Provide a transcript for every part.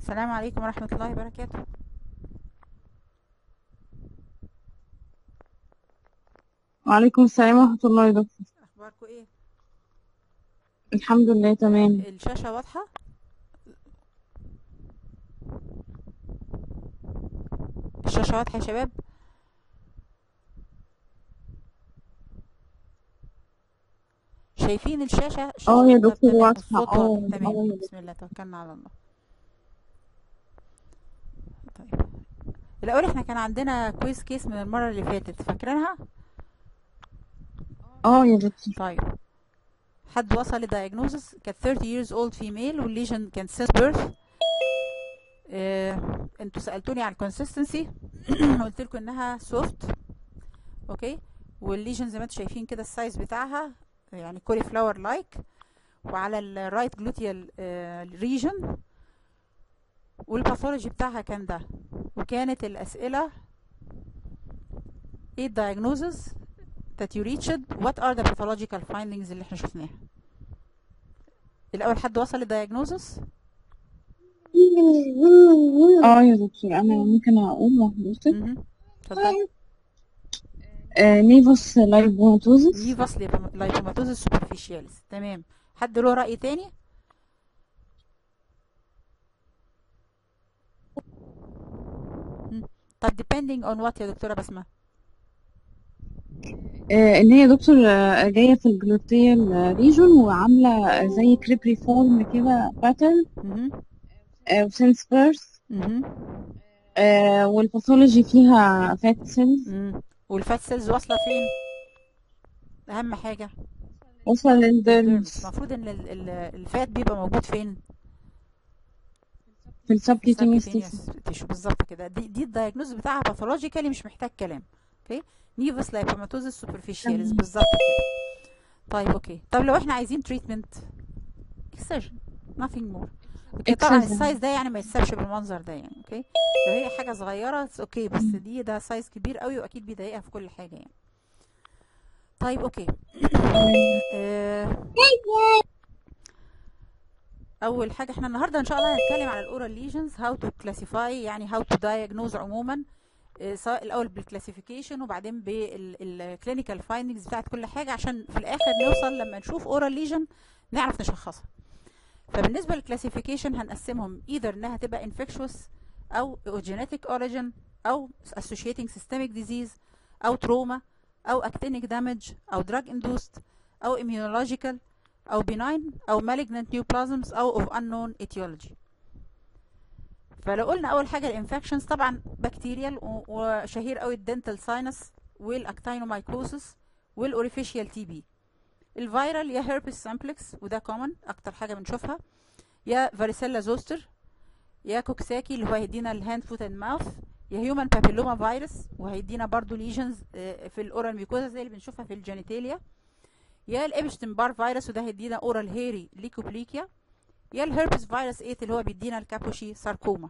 السلام عليكم ورحمة الله وبركاته وعليكم السلام ورحمة الله يا دكتور أخباركم إيه؟ الحمد لله تمام الشاشة واضحة؟ الشاشة واضحة يا شباب؟ شايفين الشاشة؟ الشاشة اه يا واضحة دكتور تمام واضحة والصوت اه واضح اه تمام يا دكتور بسم الله توكلنا على الله طيب الأول احنا كان عندنا كويس كيس من المرة اللي فاتت فاكرينها؟ اه يا دكتور طيب حد وصل لدايجنوزس كانت 30 years old female والليجن كان since birth آه، انتوا سألتوني على الكونسستنسي قلت لكم انها سوفت اوكي والليجن زي ما انتوا شايفين كده السايز بتاعها يعني كولي فلاور لايك وعلى الرايت جلوتيال ريجن والباثولوجي بتاعها كان ده وكانت الأسئلة ايه الدايجنوزز that you reached what are the pathological findings اللي احنا شفناها الأول حد وصل للدايجنوزس اه يا دكتور انا ممكن اقول لحضرتك مهم. اتفضل آه نيفوس لايبوماتوزس نيفاس لايبوماتوزس سوبرفيشياليس تمام حد له رأي تاني مم. طب depending on what يا دكتورة بسمة آه ان هي دكتور آه جاية في الجلوتيال ريجون وعاملة زي كريب ريفورم كده باترن مهم. آه وسنس بيرث مهم. آه والباثولوجي فيها فات سيلز مم. والفات سيلز واصلة فين أهم حاجة وصل الديرمس للديرمس المفروض ان ال- ال- الفات بيبقى موجود فين في السبكيوتينيوس السبكيوتينيوس تيشو بالظبط كده دي دي الدايجنوز بتاعها باثولوجيكالي مش محتاج كلام اوكي نيفس لايبوماتوزس سوبرفيشياليس تمام بالظبط كده طيب اوكي طب لو احنا عايزين تريتمنت اكسجن nothing more اوكي طبعا اكسجن السايز ده يعني ما يتسابش بالمنظر ده يعني اوكي لو هي حاجه صغيره it's اوكي بس دي ده سايز كبير قوي واكيد بيضايقها في كل حاجه يعني طيب اوكي آه، اول حاجه احنا النهارده ان شاء الله هنتكلم على الاورال ليجنز هاو تو كلاسيفاي يعني هاو تو دايجنوز عموما آه، سواء الاول بالكلاسيفيكيشن وبعدين بالكلينيكال فايندنجز بتاعت كل حاجه عشان في الاخر نوصل لما نشوف اورال ليجن نعرف نشخصها فبالنسبه للكلاسيفيكيشن هنقسمهم ايذر انها تبقى infectious او genetic origin او associating systemic disease او trauma او actinic damage او drug induced او immunological او benign او malignant neoplasms او of unknown etiology فلو قلنا اول حاجه الانفكشنز طبعا بكتيريال وشهير قوي الدنتال ساينس والاكتينومايكوسس والاوريفيشيال تي بي الفيرال يا هيربس سامبلكس وده كومن اكتر حاجه بنشوفها يا فاريسيلا زوستر يا كوكساكي اللي هو هيدينا الهاند فوت اند ماوث يا هيومن بابيلوما فيروس وهيدينا برضو ليجنز في الاورال ميكوزا زي اللي بنشوفها في الجينيتاليا يا الابشتن بار فيروس وده هيدينا اورال هيري ليكوبليكيا يا الهربس فيروس 8 اللي هو بيدينا الكابوشي ساركوما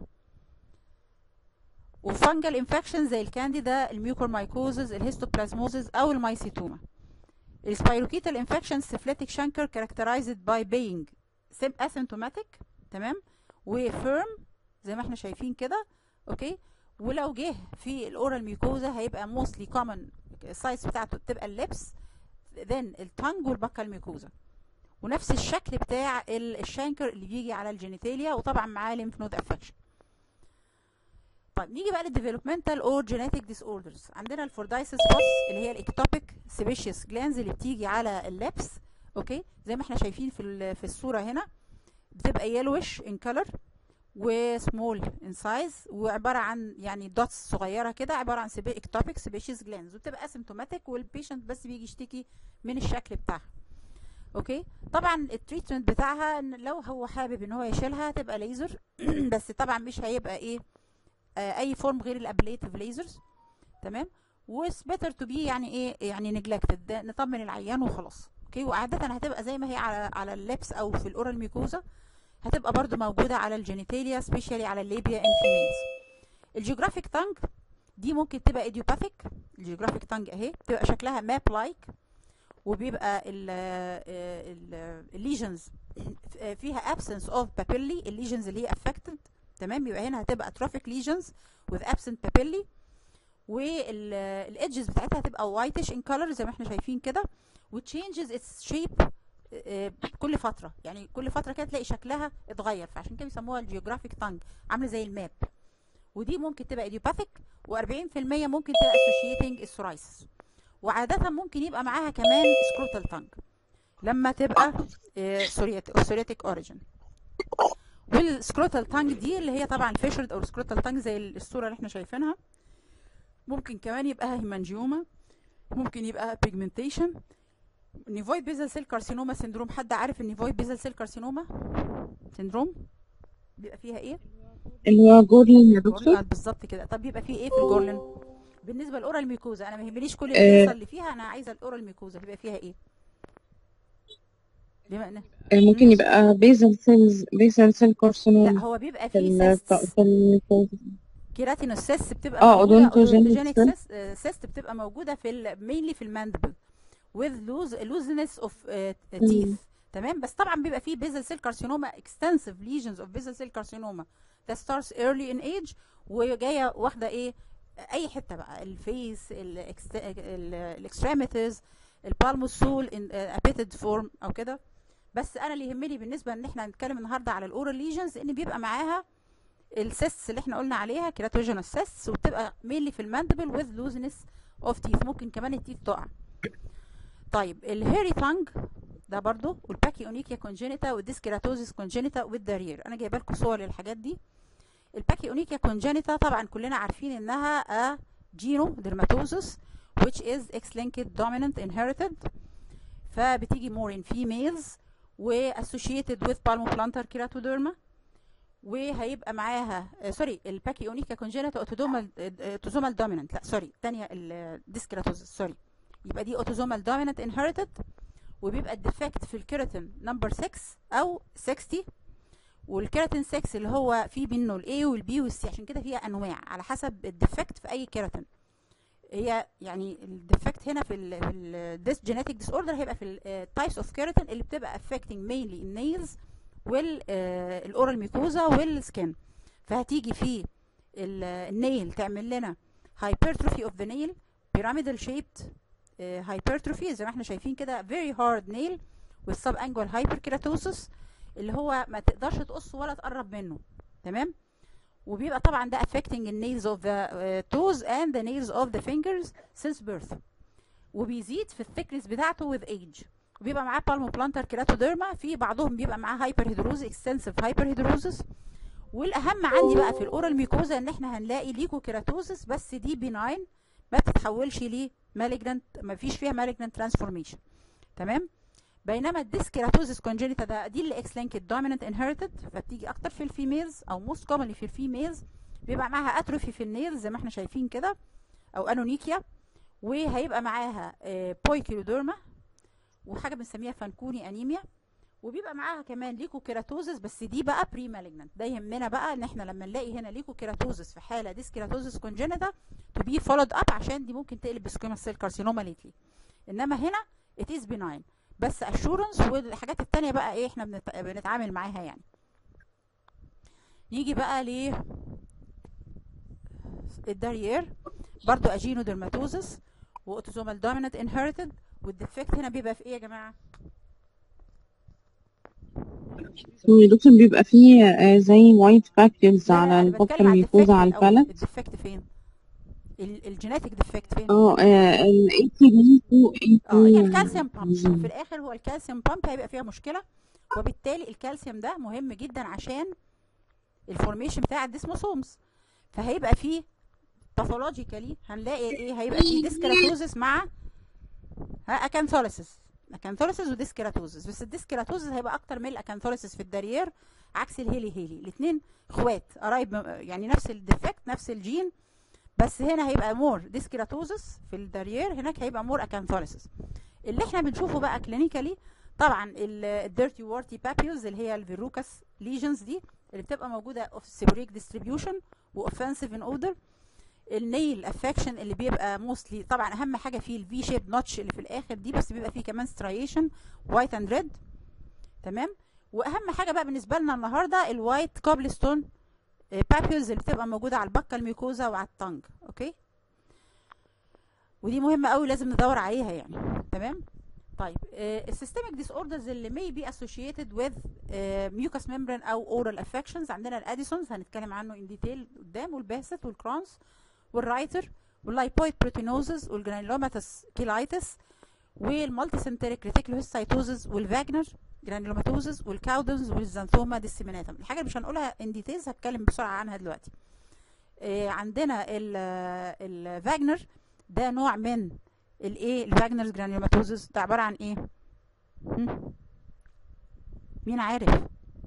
وفانجل انفكشن زي الكانديدا الميوكورمايكوزز الهيستوبلازموزز او المايسيتوما السبايروكيتال انفكشن سيفليتك شانكر characterized by being asymptomatic تمام وفيرم زي ما احنا شايفين كده اوكي ولو جه في الاورال ميوكوزا هيبقى موستلي كومن السايز بتاعته بتبقى اللبس then التانج والبكال ميوكوزا ونفس الشكل بتاع ال- الشانكر اللي بيجي على الجينيتاليا وطبعا معاه ليمف نود افكشن طيب نيجي بقى للديفلوبمنتال اور جينيتك ديس اوردرز عندنا الفوردايسس بوس اللي هي الاكتوبيك سيبيشيوس جلانز اللي بتيجي على اللبس اوكي زي ما احنا شايفين في ال- في الصوره هنا بتبقى يلوش ان كلر وسمول ان سايز وعباره عن يعني دوتس صغيره كده عباره عن سيبي اكتوبيك سيبيشيوس جلانز وبتبقى اسيمتوماتيك والبيشنت بس بيجي يشتكي من الشكل بتاعها اوكي طبعا التريتمنت بتاعها ان لو هو حابب ان هو يشيلها تبقى ليزر بس طبعا مش هيبقى ايه آه اي فورم غير الابليتيف ليزرز تمام وس بيتر تو بي يعني ايه يعني نجلكتد نطمن العيان وخلاص اوكي وعاده هتبقى زي ما هي على على اللبس او في الاورال ميكوزا هتبقى برضو موجوده على الجينيتاليا سبيشالي على الليبيا ان فيميلز الجيوغرافيك تانج دي ممكن تبقى ايديوباثيك الجيوغرافيك تانج اهي بتبقى شكلها ماب لايك وبيبقى الليجنز فيها absence of papilli الليجنز اللي هي affected تمام يبقى هنا هتبقى اتروفيك ليجنز with absent papillae والادجز بتاعتها هتبقى وايتش ان color زي ما احنا شايفين كده وتشينجز اتس شيب كل فتره يعني كل فتره كده تلاقي شكلها اتغير فعشان كده بيسموها الجيوغرافيك تانج عامله زي الماب ودي ممكن تبقى ايديوباثيك و40% ممكن تبقى associating السورايسس وعاده ممكن يبقى معاها كمان سكروتال تانج لما تبقى سورياتيك اوريجين والسكروتال تانج دي اللي هي طبعا الفيشرد او السكروتال تانج زي الصوره اللي احنا شايفينها ممكن كمان يبقى هيمانجيوما ممكن يبقى بيجمنتيشن نيفويد بيزل سيل كارسينوما سندروم حد عارف النيفويد بيزل سيل كارسينوما سندروم بيبقى فيها ايه اللي هو جورلين يا دكتور آه، بالظبط كده طب بيبقى فيه ايه في الجورلين بالنسبه للاورال ميكوزا انا ما يهمنيش كل القصه اللي فيها انا عايزه الاورال ميكوزا بيبقى فيها ايه بما ان آه، ممكن يبقى بيزل سيلز بيزل سيل لا كارسينوما هو بيبقى في فيه ال سيست في ال كيراتينوسيست بتبقى اه موجوده odontogenic odontogenic cyst. cyst- آه، cyst بتبقى موجوده في ال mainly في الماندبل with lose looseness of uh, teeth تمام بس طبعا بيبقى فيه basal cell carcinoma extensive lesions of basal cell carcinoma that starts early in age وجايه واخده ايه اي حته بقى الفيس الاكستريميتيز البالموسول ان ابيتد فورم او كده بس انا اللي يهمني بالنسبه ان احنا هنتكلم النهارده على الاورال ليجنز ان بيبقى معاها السيستس اللي احنا قلنا عليها كيراتوجينوس سيستس وبتبقى مينلي في الماندبل وذ لوزنس اوف تيث ممكن كمان التيث تقع طيب الهيري تانج ده برضو والباكي اونيكيا كونجينيتا والديسكيراتوزيس كونجينيتا والدارير انا جايبه لكم صور للحاجات دي الباكي اونيكيا كونجينيتا طبعا كلنا عارفين انها جينو ديرماتوزس which is X-linked dominant inherited فبتيجي more in females و associated with palmoplantar keratoderma وهيبقى معاها سوري الباكي اونيكا كونجينيتا اوتوزومال اوتوزومال دومينانت لا سوري الثانيه الديسكراتوزس سوري يبقى دي اوتوزومال دومينانت انهيرتد وبيبقى الديفكت في الكيراتين نمبر 6 او 60 والكيراتين 6 اللي هو فيه منه الاي والبي والسي عشان كده فيها انواع على حسب الديفكت في اي كيراتين هي يعني الديفكت هنا في ال في الديس جينيتك ديس اوردر هيبقى في التايبس اوف كيراتين اللي بتبقى affecting mainly النيلز والاورال ميكوزا والسكين فهتيجي في النيل تعمل لنا hypertrophy of the nail pyramidal shaped uh, hypertrophy زي ما احنا شايفين كده very hard nail with subangular hyperkeratosis اللي هو ما تقدرش تقص ولا تقرب منه تمام وبيبقى طبعا ده affecting the nails of the uh, toes and the nails of the fingers since birth وبيزيد في الثيكنس بتاعته with age وبيبقى معاه بالموبلانتر كيراتوديرما في بعضهم بيبقى معاه هايبر هيدروز اكستنسيف هايبر هيدروزس والاهم عندي بقى في الاورال ميكوزا ان احنا هنلاقي ليكو كيراتوزس بس دي بيناين ما تتحولش ل مالجنانت ما فيش فيها مالجنانت ترانسفورميشن تمام بينما الديسكيراتوزس كونجينيتا ده دي اللي اكس لينكد دومينانت انهيرتد فبتيجي اكتر في الفيميلز او موست كومنلي في الفيميلز بيبقى معاها اتروفي في النيلز زي ما احنا شايفين كده او انونيكيا وهيبقى معاها بويكيلوديرما وحاجه بنسميها فانكوني انيميا وبيبقى معاها كمان ليكو كيراتوزس بس دي بقى بري مالجنانت ده يهمنا بقى ان احنا لما نلاقي هنا ليكو كيراتوزس في حاله ديس كيراتوزس كونجينيتا تو بي فولود اب عشان دي ممكن تقلب بسكويما سيل كارسينوما ليتلي انما هنا ات از بناين بس اشورنس والحاجات التانية بقى ايه احنا بنت... بنتعامل معاها يعني نيجي بقى ل الدارير برضو اجينو ديرماتوزس واوتوزومال دومينانت انهيرتد والديفكت هنا بيبقى في ايه يا جماعه يا دكتور بيبقى فيه آه، زي وايت باكيولز لا لا على انا البطن بتكلم على الديفكت الميكوزا على الاول البالت الديفكت فين الجينيتك ديفكت فين اه ال ATP2 اه هي الكالسيوم بامب في الاخر هو الكالسيوم بامب هيبقى فيها مشكله وبالتالي الكالسيوم ده مهم جدا عشان الفورميشن بتاع الديسموسومز فهيبقى فيه باثولوجيكالي هنلاقي ايه هيبقى فيه ديسكراتوزس مع ها اكانثوليسيس اكانثوليسيس وديسكراتوزس بس الديسكراتوزس هيبقى اكتر من الاكانثوليسيس في الدارير عكس الهيلي هيلي الاثنين اخوات قرايب م- يعني نفس الديفكت نفس الجين بس هنا هيبقى مور ديسكراتوزس في الدارير هناك هيبقى مور اكانثوليسيس اللي احنا بنشوفه بقى كلينيكالي طبعا الديرتي وارتي بابيولز اللي هي الفيروكاس ليجنز دي اللي بتبقى موجوده اوف سيبريك ديستريبيوشن واوفنسيف ان اودر النيل افكشن اللي بيبقى موستلي طبعا اهم حاجه فيه الفي شيب نوتش اللي في الاخر دي بس بيبقى فيه كمان سترايشن وايت اند ريد تمام واهم حاجه بقى بالنسبه لنا النهارده الوايت كوبلستون بابيولز اللي بتبقى موجوده على البكه الميكوزا وعلى التنج اوكي ودي مهمه قوي لازم ندور عليها يعني تمام طيب السيستميك ديس اوردرز اللي may be associated with mucous membrane او oral affections عندنا الاديسونز هنتكلم عنه in detail قدام والباسط والكرونز والرايتر واللايبويد بروتينوزز والجرانيلوماتس كيلايتس والمالتي سنتريك ريتيكلوهيستايتوزز والفاجنر جرانيلوماتوزز والكاودنز والزانثوما ديسيميناتم الحاجه اللي مش هنقولها ان ديتيلز هتكلم بسرعه عنها دلوقتي آه عندنا الفاجنر ده نوع من الايه الفاجنرز جرانيلوماتوزز ده عباره عن ايه مين عارف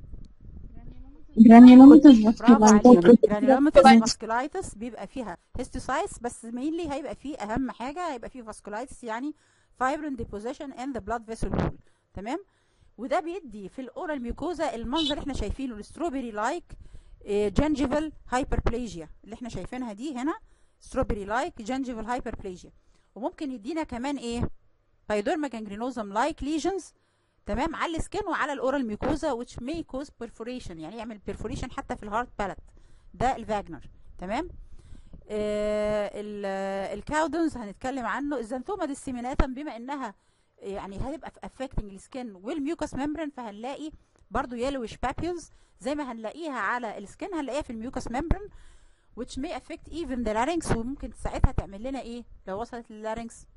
جرانيولوماتس برافو عليك فاسكولايتس جرانيلوماتس فاسكولايتس بيبقى فيها هيستوسايتس بس مينلي هيبقى فيه اهم حاجه هيبقى فيه فاسكولايتس يعني فايبرين ديبوزيشن ان ذا بلاد فيسل وول تمام وده بيدي في الاورال ميوكوزا المنظر اللي احنا شايفينه الستروبري لايك جنجيفال هايبربليجيا اللي احنا شايفينها دي هنا ستروبري لايك جنجيفال هايبربليجيا وممكن يدينا كمان ايه بايدورما جانجرينوزم لايك ليجنز تمام على السكين وعلى الاورال ميوكوزا which may cause perforation يعني يعمل perforation حتى في الهارت بالات ده الفاجنر تمام آه الكاودنز هنتكلم عنه الزنتوما ديسيميناتم بما انها يعني هتبقى affecting السكين والميوكس ممبرين فهنلاقي برضو yellowish papules زي ما هنلاقيها على السكين هنلاقيها في الميوكس ممبرين which may affect even the larynx وممكن ساعتها تعمل لنا ايه لو وصلت لللارynx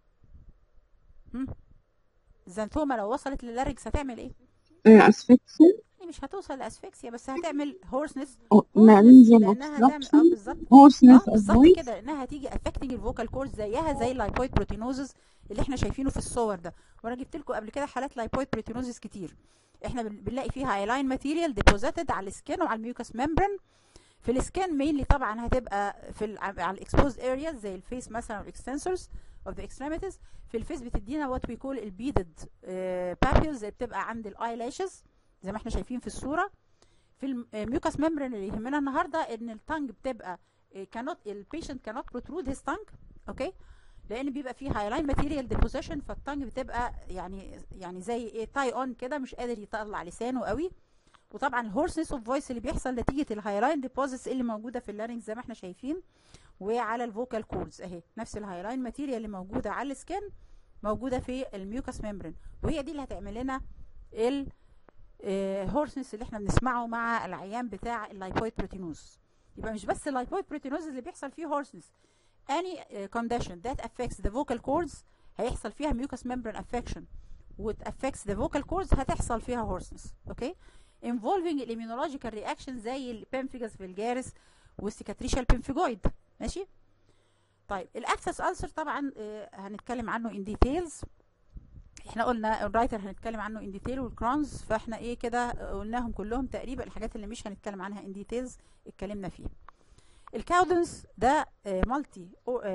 هم؟ الزنتوما لو وصلت لللارynx هتعمل ايه اسفكسيا يعني مش هتوصل لاسفكسيا بس هتعمل هورسنس نارنجال لانها هتعمل اه اوبستراكشن بالظبط هورسنس اه بالظبط افويد كده لانها هتيجي افكتنج الفوكال كورد زيها زي اللايبويد بروتينوزز اللي احنا شايفينه في الصور ده وانا جبت لكم قبل كده حالات لايبويد بروتينوزز كتير احنا بن- بنلاقي فيها ايلاين ماتيريال ديبوزيتد على السكين وعلى الميوكس ممبرين في السكين مينلي طبعا هتبقى في ال على الاكسبوز ارياز زي الفيس مثلا والاكستنسورز اوف ذا اكستريميتيز في الفيس بتدينا وات وي كول البيدد بابيلز اللي بتبقى عند الاي لاشز زي ما احنا شايفين في الصوره في الميوكس ممبرين اللي يهمنا النهارده ان التانج بتبقى كانوت البيشنت كانوت بروترود هيز تانج اوكي لان بيبقى فيه هايلاين ماتيريال ديبوزيشن فالتانج بتبقى يعني يعني زي ايه تاي اون كده مش قادر يطلع لسانه قوي وطبعا الهورسنس اوف فويس اللي بيحصل نتيجه الهايلاين ديبوزيتس اللي موجوده في اللارynx زي ما احنا شايفين وعلى الفوكال كوردز اهي نفس الهايلاين ماتيريال اللي موجوده على السكن موجوده في الميوكس ممبرين وهي دي اللي هتعمل لنا ال هورسنس اللي احنا بنسمعه مع العيان بتاع اللايبويد بروتينوز يبقى مش بس اللايبويد بروتينوز اللي بيحصل فيه هورسنس any uh, condition that affects the vocal cords هيحصل فيها mucous membrane affection وت affects the vocal cords هتحصل فيها hoarseness اوكي involving الاميونولوجيكال رياكشن زي البيمفيجاس فيلجاريس والسيكاتريشال بيمفيجويد ماشي طيب الاكسس ألسر طبعا آه، هنتكلم عنه in details احنا قلنا الرايتر هنتكلم عنه ان ديتيل والكرونز فاحنا ايه كده قلناهم كلهم تقريبا الحاجات اللي مش هنتكلم عنها ان ديتيلز اتكلمنا فيها الكاودنس ده مالتي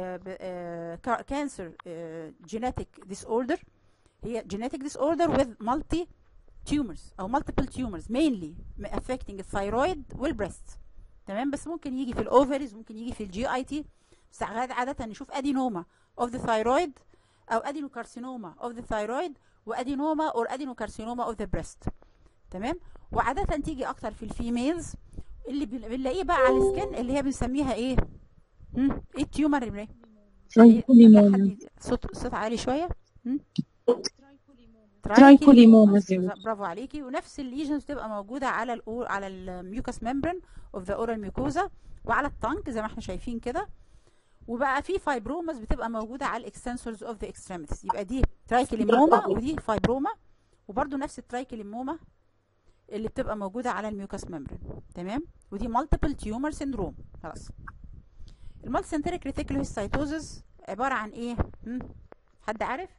كانسر جينيتك ديس اوردر هي جينيتك ديس اوردر وذ مالتي tumors او multiple tumors mainly affecting الثايرويد والبريست تمام بس ممكن يجي في الاوفريز ممكن يجي في الجي اي تي بس عاد- عاده نشوف ادينوما اوف ذا ثايرويد او ادينوكارسينوما اوف ذا ثايرويد وادينوما اور ادينوكارسينوما اوف ذا بريست تمام وعاده تيجي اكتر في الفيميلز اللي بن- بنلاقيه بقى على السكن اللي هي بنسميها ايه هم؟ ايه التيومر اللي إيه؟ ترايكوليموما حد- صوت صوت عالي شويه هم؟ ترايكوليموما ترايكوليموما. برافو عليكي ونفس الليجنز بتبقى موجوده على الأور على الميوكس ممبرين اوف ذا اورال ميوكوزا وعلى التانك زي ما احنا شايفين كده وبقى في فايبروماز بتبقى موجوده على الاكستنسورز اوف ذا اكستريميتيز يبقى دي ترايكوليموما ودي فايبروما وبرده نفس الترايكوليموما اللي بتبقى موجوده على الميوكس ممبرين تمام ودي مالتيبل تيومر سيندروم خلاص المالتي سنتريك ريتيكولوهيستايتوزس عباره عن ايه هم؟ حد عارف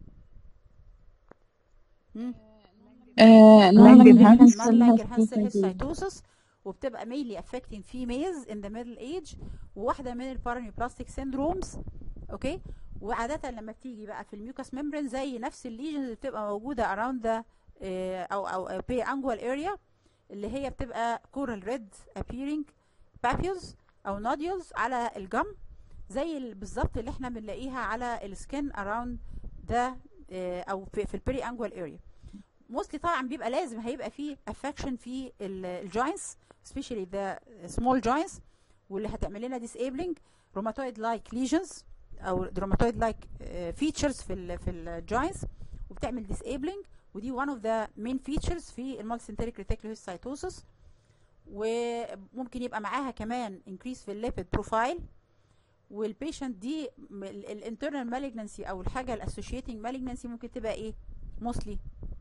هم؟ لانجرهانس Langerhans histiocytosis وبتبقى mainly affecting females in the middle age وواحدة من البارانيوبلاستيك syndromes اوكي وعادة لما بتيجي بقى في الميوكس ممبرين زي نفس الليجنز اللي بتبقى موجودة around the آه، او او periangual area اللي هي بتبقى coral red appearing papules او nodules على الجم زي ال- بالظبط اللي احنا بنلاقيها على السكين around the آه، او في, في البري انجوال اريا موستلي طبعا بيبقى لازم هيبقى فيه افكشن في الجوينتس سبيشالي ذا سمول جوينتس واللي هتعمل لنا disabling rheumatoid like lesions او rheumatoid like features في ال في الجوينتس وبتعمل disabling ودي one of the main features في المالسنتريك reticulocytosis وممكن يبقى معاها كمان increase في الليبيد بروفايل والبيشنت دي الانترنال مالجنسي او الحاجه الاسوشيتنج مالجنسي ممكن تبقى ايه موستلي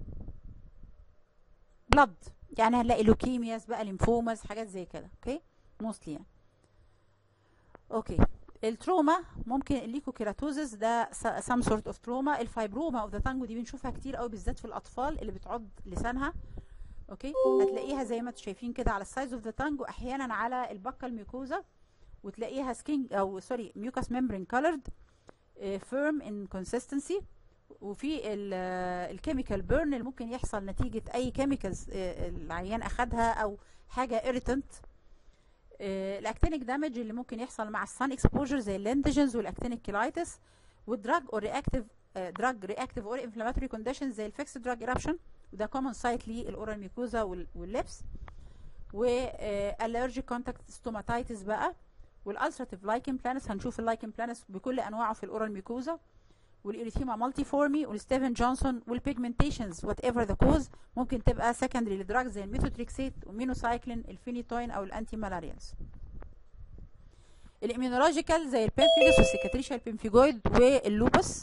بلد يعني هنلاقي لوكيمياز بقى ليمفوماز حاجات زي كده اوكي موستلي يعني اوكي التروما ممكن الليكوكيراتوزس ده سام سورت اوف تروما الفايبروما اوف ذا تانجو دي بنشوفها كتير قوي بالذات في الاطفال اللي بتعض لسانها اوكي هتلاقيها زي ما انتم شايفين كده على السايز اوف ذا تانج واحيانا على البكه الميوكوزا وتلاقيها سكين او سوري ميوكاس ممبرين كولرد فيرم ان كونسيستنسي وفي الكيميكال بيرن اللي ممكن يحصل نتيجه اي كيميكالز العيان اخدها او حاجه ايريتنت الاكتينيك دامج اللي ممكن يحصل مع السان اكسبوجر زي اللينتجنز والاكتينيك كيلايتس والدراج اور رياكتيف دراج رياكتيف اور انفلاماتوري كونديشنز زي الفيكس دراج ايرابشن وده كومن سايت للاورال ميكوزا واللبس والالرجيك كونتاكت ستوماتايتس بقى والالسراتيف لايكن بلانس هنشوف اللايكن بلانس بكل انواعه في الاورال ميكوزا والاريثيما مالتي فورمي والستيفن جونسون والبيجمنتيشنز وات ايفر ذا كوز ممكن تبقى سكندري لدراجز زي الميثوتريكسيت والمينوسايكلين الفينيتوين او الانتي مالاريانز الاميونولوجيكال زي البيمفيجس والسيكاتريشال بيمفيجويد واللوبس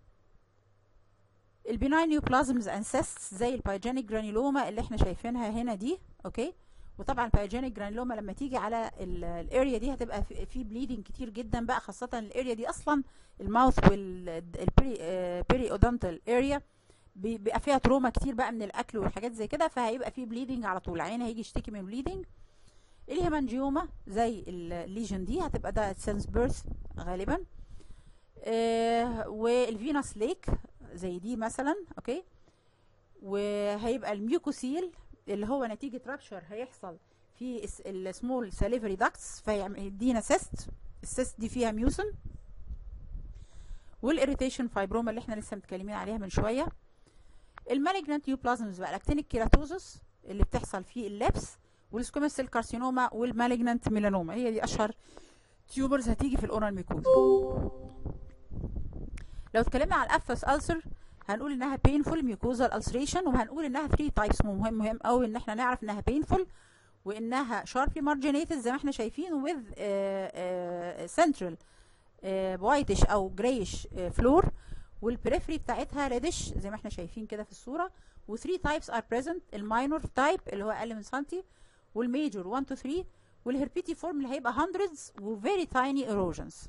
البيناين نيوبلازمز اند سيستس زي البايجينيك جرانيلوما اللي احنا شايفينها هنا دي اوكي وطبعا البايجينيك جرانيلوما لما تيجي على الاريا دي هتبقى في بليدنج كتير جدا بقى خاصه الاريا دي اصلا الماوث والبيري اودونتال اريا بيبقى فيها تروما كتير بقى من الاكل والحاجات زي كده فهيبقى في بليدنج على طول العين هيجي يشتكي من بليدنج الهيمانجيوما زي الليجن دي هتبقى ده سنس بيرث غالبا آه والفينوس ليك زي دي مثلا اوكي وهيبقى الميوكوسيل اللي هو نتيجه رابشر هيحصل في السمول ساليفري داكتس فيدينا سيست السيست دي فيها ميوسن والاريتيشن فايبروما اللي احنا لسه متكلمين عليها من شويه المالجنانت يوبلازمز بقى الاكتينيك كيراتوزس اللي بتحصل في اللبس والسكومس سيل كارسينوما والمالجنانت ميلانوما هي دي اشهر تيوبرز هتيجي في الاورال ميكوزا لو اتكلمنا على الافس ألسر هنقول انها painful mucosal ulceration وهنقول انها 3 types مهم مهم قوي ان احنا نعرف انها painful وانها sharply marginated زي ما احنا شايفين with uh, uh, central uh, whitish او grayish uh, floor والبريفري بتاعتها reddish زي ما احنا شايفين كده في الصوره و 3 types are present الماينور تايب اللي هو اقل من سنتي والميجور 1 to 3 والهربيتي فورم اللي هيبقى hundreds و very tiny erosions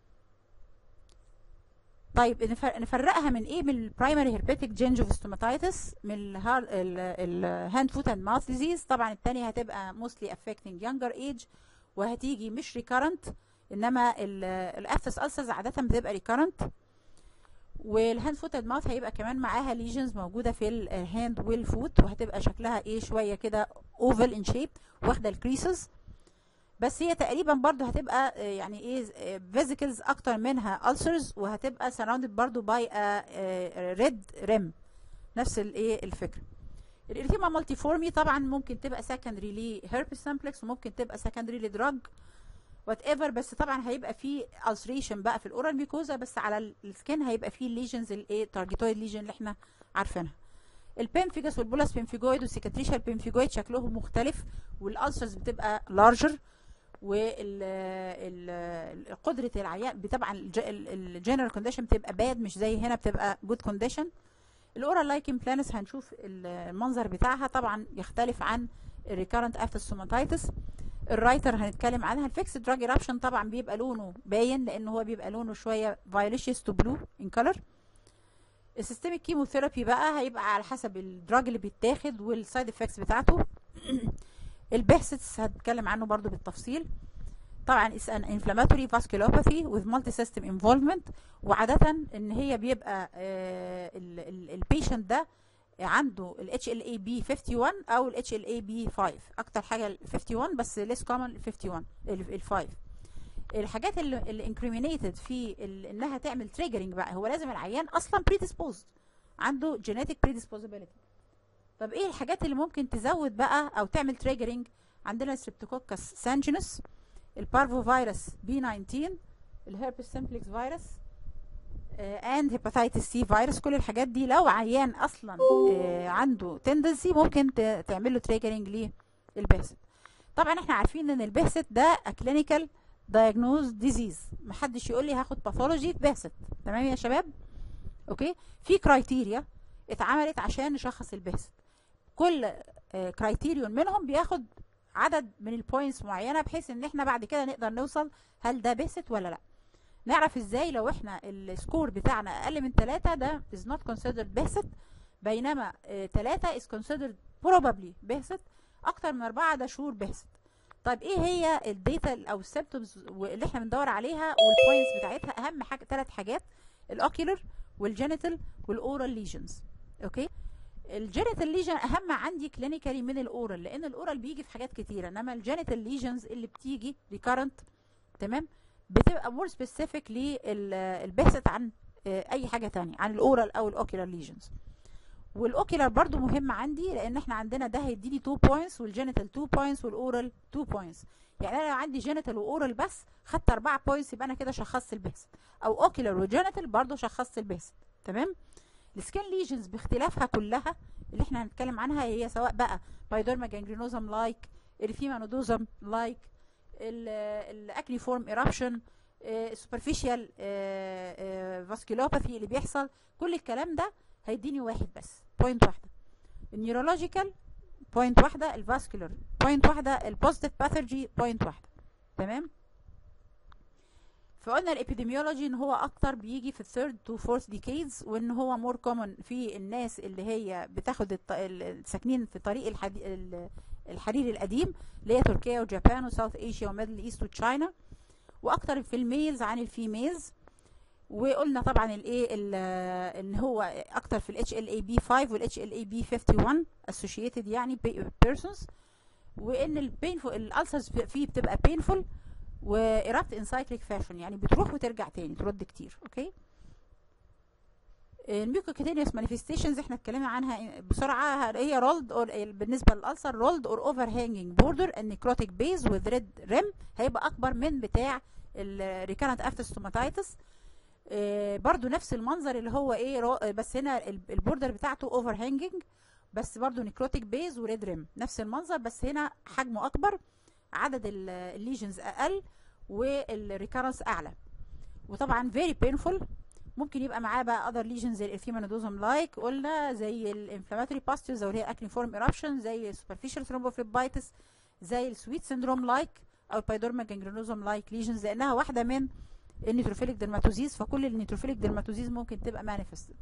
طيب نفرقها من ايه من البرايمري هيربيتيك جينجوفستوماتايتس من الهاند فوت اند ماوث ديزيز طبعا الثانيه هتبقى موستلي افكتنج يونجر ايج وهتيجي مش ريكارنت انما الافتس السرز عاده بتبقى ريكارنت والهاند فوت اند ماوث هيبقى كمان معاها ليجنز موجوده في الهاند والفوت وهتبقى شكلها ايه شويه كده اوفل ان شيب واخده الكريسز بس هي تقريبا برضو هتبقى يعني ايه فيزيكلز اكتر منها ulcers وهتبقى surrounded برضو باي ريد ريم نفس الايه الفكره الاريثيما مالتيفورمي طبعا ممكن تبقى سكندري لي هيربس سامبلكس وممكن تبقى سكندري لدراج وات ايفر بس طبعا هيبقى في ulceration بقى في الاورال ميكوزا بس على السكين هيبقى في الليجنز الايه تارجيتويد ليجن اللي احنا عارفينها البيمفيجاس والبولاس بيمفيجويد والسيكاتريشال بيمفيجويد شكلهم مختلف والالسرز بتبقى لارجر وقدره العيان طبعا الجنرال كونديشن بتبقى باد مش زي هنا بتبقى جود كونديشن الاورال لايكن بلانس هنشوف المنظر بتاعها طبعا يختلف عن الريكارنت افتوسوماتايتس الرايتر هنتكلم عنها الفيكس دراج ايرابشن طبعا بيبقى لونه باين لان هو بيبقى لونه شويه فايوليشيس تو بلو ان كلر السيستميك كيموثيرابي بقى هيبقى على حسب الدراج اللي بيتاخد والسايد افكتس بتاعته البيهسيتس هتكلم عنه برضو بالتفصيل طبعا is an inflammatory vasculopathy with multi-system involvement وعادة ان هي بيبقى البيشنت ده عنده ال HLA-B 51 او ال HLA-B 5 اكتر حاجة ال 51 بس less common ال 51 ال 5 الحاجات اللي, اللي incriminated في ال انها تعمل triggering بقى هو لازم العيان اصلا predisposed عنده genetic predisposability طب ايه الحاجات اللي ممكن تزود بقى او تعمل تريجرنج عندنا ستريبتوكوكس سانجينوس البارفو فيروس بي 19 الهيربس سيمبلكس فيروس اند هيباتيتس سي فيروس كل الحاجات دي لو عيان اصلا آه عنده تندنسي ممكن تعمل له تريجرنج للبهست طبعا احنا عارفين ان البهست ده كلينيكال دايجنوز ديزيز محدش يقول لي هاخد باثولوجي في بهست تمام يا شباب اوكي في كرايتيريا اتعملت عشان نشخص البهست كل كرايتيريون منهم بياخد عدد من البوينتس معينه بحيث ان احنا بعد كده نقدر نوصل هل ده بهست ولا لا نعرف ازاي لو احنا السكور بتاعنا اقل من 3 ده is not considered بهست بينما 3 is considered probably بهست اكتر من 4 ده شور بهست طيب ايه هي الداتا او السيمبتومز اللي احنا بندور عليها والبوينتس بتاعتها اهم حاجه ثلاث حاجات الاوكيولر والجينيتال والاورال ليجنز اوكي الجينيتال ليجن اهم عندي كلينيكالي من الاورال لان الاورال بيجي في حاجات كتيره انما الجينيتال ليجنز اللي بتيجي ريكارنت تمام بتبقى مور سبيسيفيك للبحث عن اي حاجه تانية عن الاورال او الاوكيولار ليجنز والاوكيولار برضو مهم عندي لان احنا عندنا ده هيديني 2 بوينتس والجينيتال 2 بوينتس والاورال 2 بوينتس يعني انا لو عندي جينيتال واورال بس خدت 4 بوينتس يبقى انا كده شخصت البحث او اوكيولار وجينيتال برضو شخصت البحث تمام السكين ليجنز باختلافها كلها اللي احنا هنتكلم عنها هي سواء بقى بايدورما جانجرينوزم لايك اريثيما نودوزم لايك الاكني فورم ايرابشن سوبرفيشال فاسكولوباثي اللي بيحصل كل الكلام ده هيديني واحد بس بوينت واحده النيورولوجيكال بوينت واحده الفاسكولار بوينت واحده البوزيتيف باثولوجي بوينت واحده تمام فقلنا الابيديميولوجي ان هو اكتر بيجي في الثيرد تو فورث ديكيدز وان هو مور كومن في الناس اللي هي بتاخد الط... الساكنين في طريق الحدي... الحرير القديم اللي هي تركيا وجابان وساوث ايشيا وميدل ايست وتشاينا واكتر في الميلز عن الفيميلز وقلنا طبعا الايه ان هو اكتر في الاتش ال اي بي 5 والاتش ال اي بي 51 اسوشيتد يعني بيرسونز وان البينفول الالسرز فيه بتبقى بينفول وإرابت ان سايكليك فاشن يعني بتروح وترجع تاني ترد كتير اوكي الميوكوكيتينيوس مانيفستيشنز احنا اتكلمنا عنها بسرعه هي رولد اور بالنسبه للالسر رولد اور اوفر هانجنج بوردر النيكروتيك بيز وذ ريد ريم هيبقى اكبر من بتاع الريكارنت افتر ستوماتايتس اه برضو نفس المنظر اللي هو ايه بس هنا البوردر بتاعته اوفر هانجنج بس برضو نيكروتيك بيز وريد ريم نفس المنظر بس هنا حجمه اكبر عدد الليجنز اقل والريكارنس اعلى وطبعا فيري بينفول ممكن يبقى معاه بقى اذر ليجنز زي الارثيمانودوزم لايك قلنا زي الانفلاماتوري باستيوز او اللي هي اكني فورم ايرابشن زي السوبرفيشال ثرومبوفليبايتس زي السويت سيندروم لايك او البايدورما جانجرينوزم لايك ليجنز لانها واحده من النيتروفيليك ديرماتوزيز فكل النيتروفيليك ديرماتوزيز ممكن تبقى مانيفستد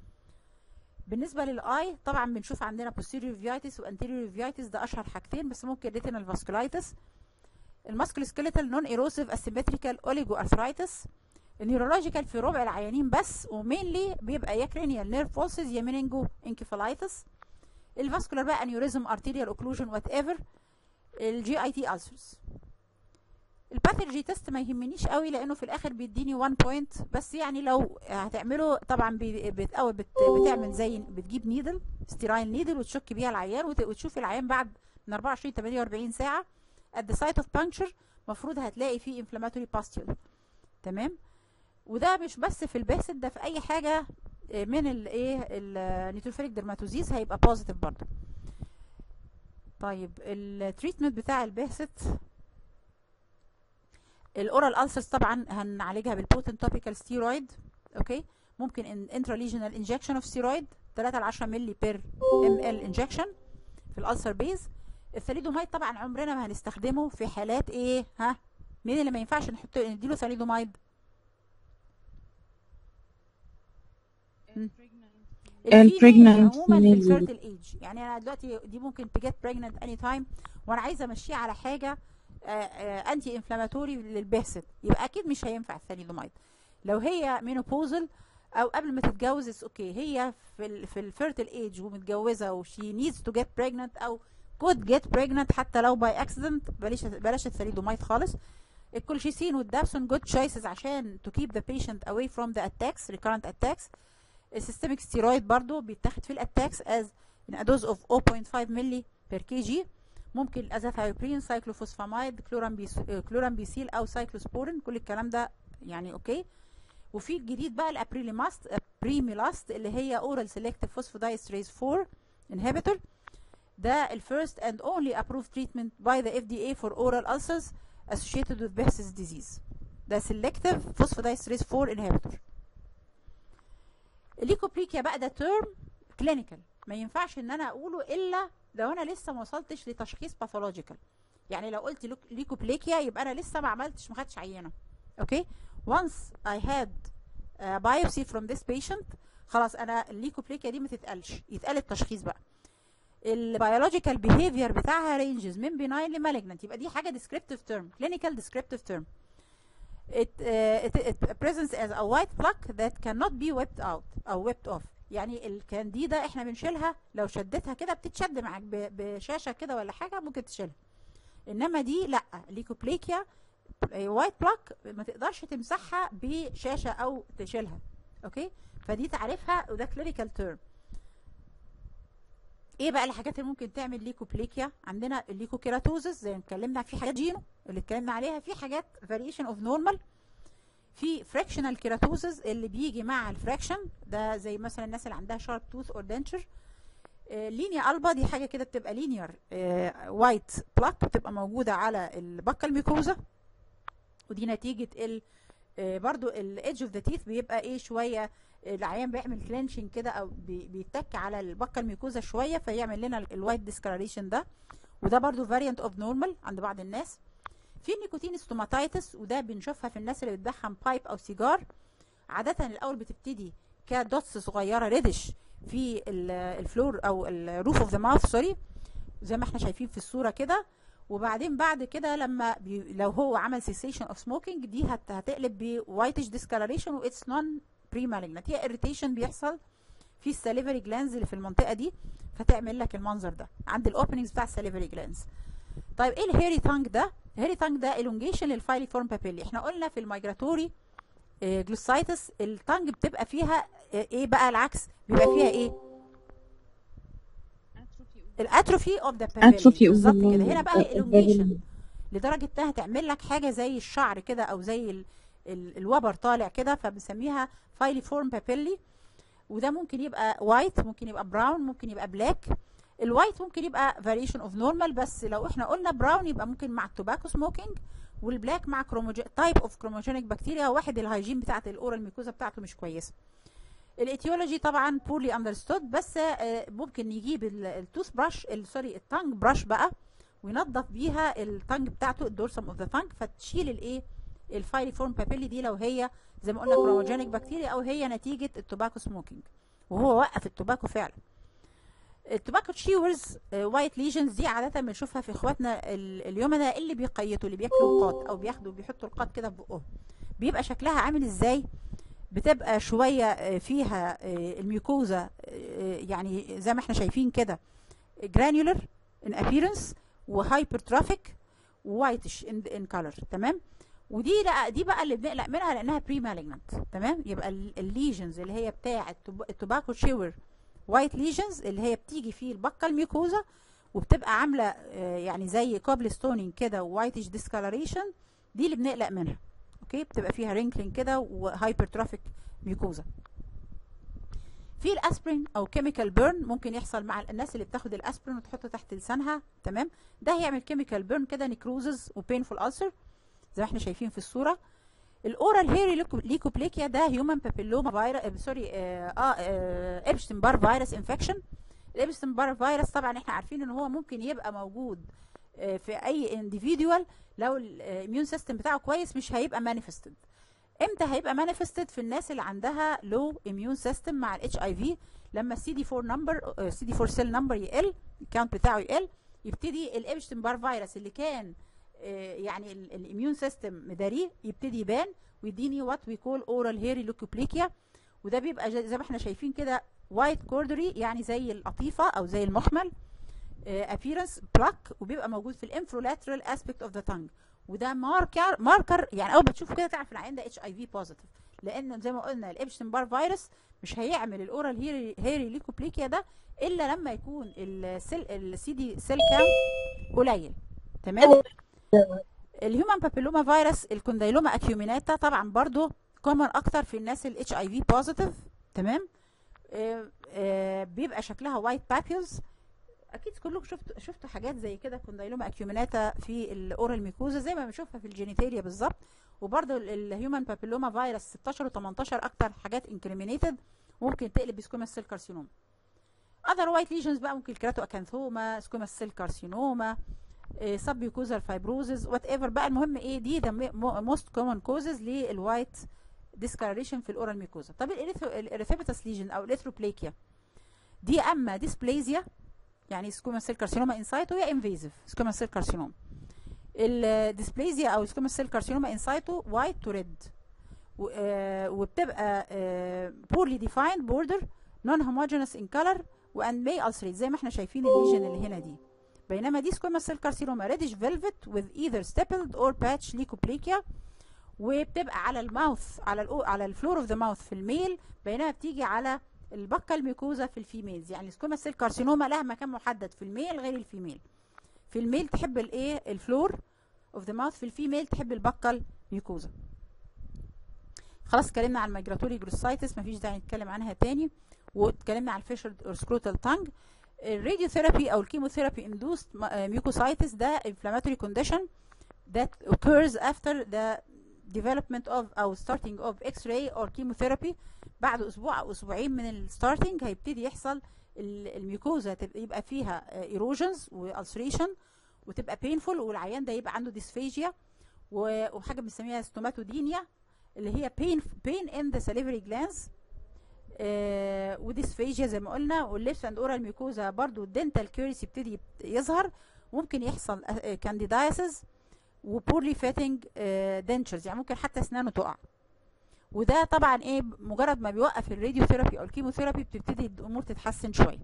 بالنسبه للاي طبعا بنشوف عندنا posterior uveitis وانتيريور uveitis ده اشهر حاجتين بس ممكن ريتينال فاسكولايتس الماسكول سكيليتال نون ايروسيف اسيمتريكال اوليجو ارثرايتس النيورولوجيكال في ربع العيانين بس ومينلي بيبقى يا كرينيال نيرف فولسز يا مينينجو انكفالايتس الفاسكولار بقى انيوريزم ارتيريال اوكلوجن وات ايفر الجي اي تي السرز الباثولوجي تيست ما يهمنيش قوي لانه في الاخر بيديني 1 بوينت بس يعني لو هتعمله طبعا بتقوي بت بتعمل زي بتجيب نيدل ستيرايل نيدل وتشك بيها العيان وتشوف العيان بعد من 24 48 ساعه at the site of puncture المفروض هتلاقي فيه inflammatory pustule تمام وده مش بس في الباسد ده في اي حاجه من الايه النيتروفيليك ديرماتوزيز هيبقى بوزيتيف برضه طيب التريتمنت بتاع الباسد الاورال السرز طبعا هنعالجها بالبوتنت توبيكال ستيرويد اوكي ممكن انتراليجنال انجكشن اوف ستيرويد 3 ل 10 مللي بير ام ال انجكشن في الالسر بيز الثاليدومايد طبعا عمرنا ما هنستخدمه في حالات ايه ها مين اللي ما ينفعش نحط نديله ثاليدومايد البريجنانت عموما في الفيرتل ايج يعني انا دلوقتي دي ممكن تجيت بريجنانت اني تايم وانا عايزه امشيه على حاجه انتي انفلاماتوري للبهست يبقى اكيد مش هينفع الثاليدومايد لو هي مينوبوزل او قبل ما تتجوز اتس اوكي هي في ال في الفيرتل ايج ومتجوزه وشي نيدز تو جيت بريجنانت او could get pregnant حتى لو باي اكسيدنت بلاش بلاش الثاليدومايد خالص الكولشيسين والدابسون جود تشويسز عشان to keep the patient away from the attacks recurrent attacks السيستميك ستيرويد برضو بيتاخد في الاتاكس as in a dose of 0.5 ملي per kg ممكن الازاثايوبرين سايكلوفوسفامايد كلورامبيسيل او سايكلوسبورين كل الكلام ده يعني اوكي وفي الجديد بقى الابريليماست ابريميلاست اللي هي اورال سيلكتيف فوسفودايستريز 4 inhibitor ده الفيرست and only approved treatment by the FDA for oral ulcers associated with Behçet's disease ده selective phosphodiesterase 4 inhibitor الليكوبريكيا بقى ده term clinical ما ينفعش ان انا اقوله الا لو انا لسه ما وصلتش لتشخيص باثولوجيكال يعني لو قلت ليك- ليكوبليكيا يبقى انا لسه ما عملتش ما خدتش عينه اوكي once I had a biopsy from this patient خلاص انا الليكوبليكيا دي ما تتقالش يتقال التشخيص بقى البيولوجيكال بيهيفير بتاعها رينجز من benign لمالجنت يبقى دي حاجه descriptive term clinical descriptive term it, uh, it, it presents as a white plaque that cannot be whipped out او whipped off يعني الكانديدا احنا بنشيلها لو شدتها كده بتتشد معاك ب- بشاشه كده ولا حاجه ممكن تشيلها انما دي لا ليكوبليكيا وايت بلاك ما تقدرش تمسحها بشاشه او تشيلها اوكي فدي تعرفها وده كلينيكال تيرم ايه بقى الحاجات اللي ممكن تعمل ليكوبليكيا عندنا الليكوكيراتوزس زي ما اتكلمنا في حاجات جينو اللي اتكلمنا عليها في حاجات فاريشن اوف نورمال في فراكشنال كيراتوزس اللي بيجي مع الفراكشن ده زي مثلا الناس اللي عندها شارب توث اور دنتشر لينيا البا دي حاجه كده بتبقى لينير وايت بلاك بتبقى موجوده على البكه الميكوزا ودي نتيجه ال آه، برضو الايدج اوف ذا تيث بيبقى ايه شويه العيان بيعمل كلينشنج كده او بي- بيتك على البكه الميكوزا شويه فيعمل لنا الوايت ديسكلاريشن ده وده برضو فاريانت اوف نورمال عند بعض الناس في النيكوتين ستوماتايتس وده بنشوفها في الناس اللي بتدخن بايب او سيجار عاده الاول بتبتدي كدوتس صغيره ريدش في ال- الفلور او الروف اوف ذا ماوث سوري زي ما احنا شايفين في الصوره كده وبعدين بعد كده لما بي لو هو عمل سيسيشن اوف سموكينج دي هت هتقلب بوايتش ديسكلاريشن واتس نون بري مالجنت هي اريتيشن بيحصل في الساليفري جلانز اللي في المنطقه دي فتعمل لك المنظر ده عند الاوبننجز بتاع الساليفري جلانز طيب ايه الهيري تانج ده الهيري تانج ده الونجيشن للفايليفورم بابيلي احنا قلنا في الميجراتوري جلوسايتس التانج بتبقى فيها آه، ايه بقى العكس بيبقى فيها ايه الاتروفي اوف ذا اتروفي بالظبط كده هنا بقى الالونجيشن لدرجه انها تعمل لك حاجه زي الشعر كده او زي ال ال الوبر طالع كده فبنسميها فايليفورم بابيلي وده ممكن يبقى وايت ممكن يبقى براون ممكن يبقى بلاك الوايت ممكن يبقى فاريشن اوف نورمال بس لو احنا قلنا براون يبقى ممكن مع التوباكو سموكينج والبلاك مع كروموجين تايب اوف كروموجينيك بكتيريا واحد الهايجين بتاعت الاورال ميكوزا بتاعته مش كويسه الايتيولوجي طبعا بورلي اندرستود بس آه، ممكن يجيب التوث براش سوري التانج براش بقى وينظف بيها التانج بتاعته الدورسم اوف ذا تانج فتشيل الايه الفايليفورم بابيلي دي لو هي زي ما قلنا كروموجينيك بكتيريا او هي نتيجه التوباكو سموكينج وهو وقف التوباكو فعلا التوباكو تشيورز وايت ليجنز دي عاده بنشوفها في اخواتنا ال- اليمنى اللي بيقيتوا اللي بياكلوا القات او بياخدوا بيحطوا القات كده في بقهم بيبقى شكلها عامل ازاي بتبقى شويه آه، فيها آه، الميوكوزا آه، يعني زي ما احنا شايفين كده جرانيولر ان ابييرنس وهايبرتروفيك ووايتش ان ان كلر تمام ودي لا دي بقى اللي بنقلق منها لانها بري مالجنت تمام يبقى الليجنز اللي هي بتاعه التوباكو شيور وايت ليجنز اللي هي بتيجي في البقه الميوكوزا وبتبقى عامله آه، يعني زي كوبل ستونينج كده ووايتش ديسكالريشن دي اللي بنقلق منها اوكي بتبقى فيها رينكلينج كده وهايبرتروفيك ميوكوزا في الاسبرين او كيميكال بيرن ممكن يحصل مع الناس اللي بتاخد الاسبرين وتحطه تحت لسانها تمام ده هيعمل كيميكال بيرن كده نيكروزز وبينفول ألسر زي ما احنا شايفين في الصوره الاورال هيري ليكوبليكيا ده هيومن بابيلوما فيروس سوري اه, آه ابشتن بار فيروس انفكشن الابشتن بار فيروس طبعا احنا عارفين ان هو ممكن يبقى موجود آه في اي انديفيدوال لو الاميون سيستم بتاعه كويس مش هيبقى مانيفستد امتى هيبقى مانيفستد في الناس اللي عندها لو اميون سيستم مع الاتش اي في لما السي دي 4 نمبر سي دي 4 سيل نمبر يقل الكاونت بتاعه يقل يبتدي الابشتن بار فيروس اللي كان آه، يعني الاميون سيستم مداريه يبتدي يبان ويديني وات وي كول اورال هيري لوكوبليكيا وده بيبقى زي زي ما احنا شايفين كده وايت كوردري يعني زي القطيفه او زي المخمل ابييرنس بلاك وبيبقى موجود في الانفرولاترال اسبيكت اوف ذا تانج وده ماركر ماركر يعني اول ما تشوفه كده تعرف العيان ده اتش اي في بوزيتيف لان زي ما قلنا الابشتين بار فيروس مش هيعمل الاورال هيري هيري ليكوبليكيا ده الا لما يكون السيل السي دي سيل كاونت قليل تمام الهيومن بابيلوما فيروس الكونديلوما اكيوميناتا طبعا برضو كومن اكتر في الناس الاتش اي في بوزيتيف تمام آه، آه، بيبقى شكلها وايت بابيوز اكيد كلكم شفتوا شفتوا حاجات زي كده كونديلوما اكيوميناتا في الاورال ميكوزا زي ما بنشوفها في الجينيتاليا بالظبط وبرضه الهيومن بابيلوما فيروس 16 و18 اكتر حاجات انكريمينيتد ممكن تقلب بسكوماس سيل كارسينوما اذر وايت ليجنز بقى ممكن كراتو اكانثوما سكوماس سيل كارسينوما سب يوكوزال فايبروزز وات ايفر بقى المهم ايه دي ذا موست كومن كوزز للوايت ديسكاريشن في الاورال ميكوزا طب الاريثيبيتاس ليجن او الاريثروبليكيا دي اما ديسبليزيا يعني سكوماس سيل كارسينوما انسايتو يا انفيزيف سكوماس سيل كارسينوما الديسبليزيا او سكوماس سيل كارسينوما انسايتو وايت تو ريد وبتبقى بورلي ديفايند بوردر نون هوموجينوس ان كلر وان ماي ulcerate زي ما احنا شايفين الليجن اللي هنا دي بينما دي سكوماس سيل كارسينوما ريدش فيلفت with either stippled or patch leukoplakia وبتبقى على الماوث على الأو على الفلور اوف ذا ماوث في الميل بينما بتيجي على البقه الميكوزا في الفيميلز يعني السكوماس سيل كارسينوما لها مكان محدد في الميل غير الفيميل في الميل تحب الايه الفلور اوف ذا ماوث في الفيميل تحب البقه الميكوزا خلاص اتكلمنا عن الميجراتوري جلوسايتس مفيش داعي نتكلم عنها تاني واتكلمنا عن الفيشر اور سكروتال تانج الراديوثيرابي او الكيموثيرابي اندوست ميوكوسايتس ده inflammatory condition that occurs after the development of او starting of x-ray or chemotherapy بعد اسبوع او اسبوعين من الستارتنج هيبتدي يحصل الميوكوزا يبقى فيها ايروجنز والسريشن وتبقى painful والعيان ده يبقى عنده ديسفيجيا وحاجه بنسميها ستوماتودينيا اللي هي pain pain in the salivary glands آه وديسفيجيا زي ما قلنا والليبس اند اورال ميوكوزا برضو الدنتال كيوريس يبتدي يظهر ممكن يحصل كانديدايسز وبورلي فاتنج دنتشرز يعني ممكن حتى اسنانه تقع وده طبعا ايه مجرد ما بيوقف الراديوثيرابي او الكيموثيرابي بتبتدي الامور تتحسن شويه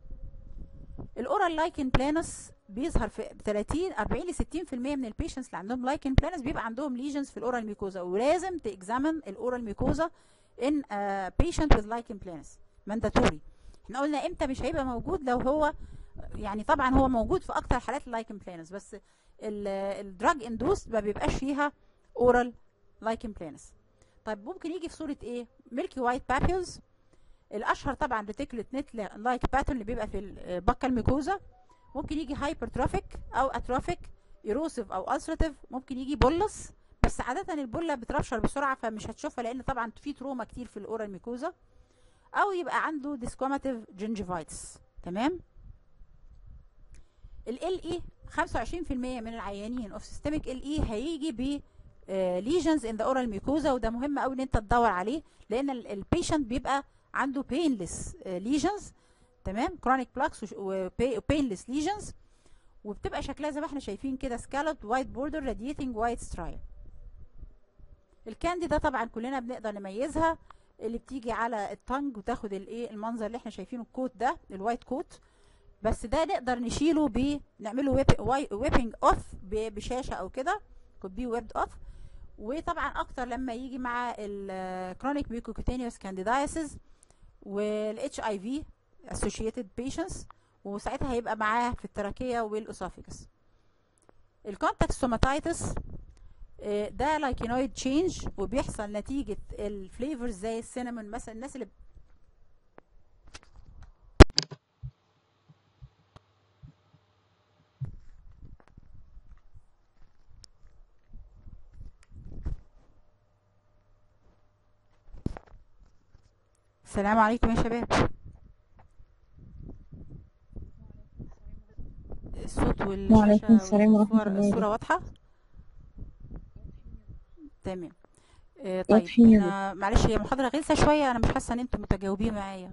الاورال لايكن بلانس بيظهر في 30 40 ل 60% من البيشنتس اللي عندهم لايكن بلانس بيبقى عندهم ليجنز في الاورال ميكوزا ولازم تاكزامن الاورال ميكوزا ان بيشنت وذ لايكن بلانس مانداتوري احنا قلنا امتى مش هيبقى موجود لو هو يعني طبعا هو موجود في اكتر حالات اللايكن بلانس بس الدراج اندوست ما بيبقاش فيها اورال لايكن بلانس طيب ممكن يجي في صوره ايه ميلكي وايت بابيلز الاشهر طبعا ريتيكوليت نت لايك باترن اللي بيبقى في البكه الميكوزا ممكن يجي هايبرتروفيك او اتروفيك ايروسيف او السراتيف ممكن يجي بولس بس عاده البوله بترشر بسرعه فمش هتشوفها لان طبعا في تروما كتير في الاورال ميكوزا او يبقى عنده ديسكوماتيف جنجيفايتس تمام ال اي 25% من العيانين اوف سيستميك ال اي هيجي ب ليجنز ان ذا اورال ميكوزا وده مهم قوي ان انت تدور عليه لان البيشنت بيبقى عنده بينلس ليجنز تمام كرونيك بلاكس وبينلس ليجنز وبتبقى شكلها زي ما احنا شايفين كده سكالوب وايت بوردر راديتنج وايت سترايل الكاندي ده طبعا كلنا بنقدر نميزها اللي بتيجي على التنج وتاخد الايه المنظر اللي احنا شايفينه الكوت ده الوايت كوت بس ده نقدر نشيله ب نعمله ويبنج اوف بشاشه او كده كود بي ويبد اوف وطبعا اكتر لما يجي مع الكرونيك ميوكوكوتينيوس كانديدايسز والاتش اي في associated patients وساعتها هيبقى معاه في التراكية والاسوفيجس الكونتاكت ستوماتايتس ده لايكينويد تشينج وبيحصل نتيجة الفليفرز زي السينامون مثلا الناس اللي السلام عليكم يا شباب الصوت وعليكم والشاشة السلام ورحمة والصور الله الصورة واضحة تمام آه، طيب واضحين يا احنا معلش هي محاضرة غلسة شوية انا مش حاسة ان انتم متجاوبين معايا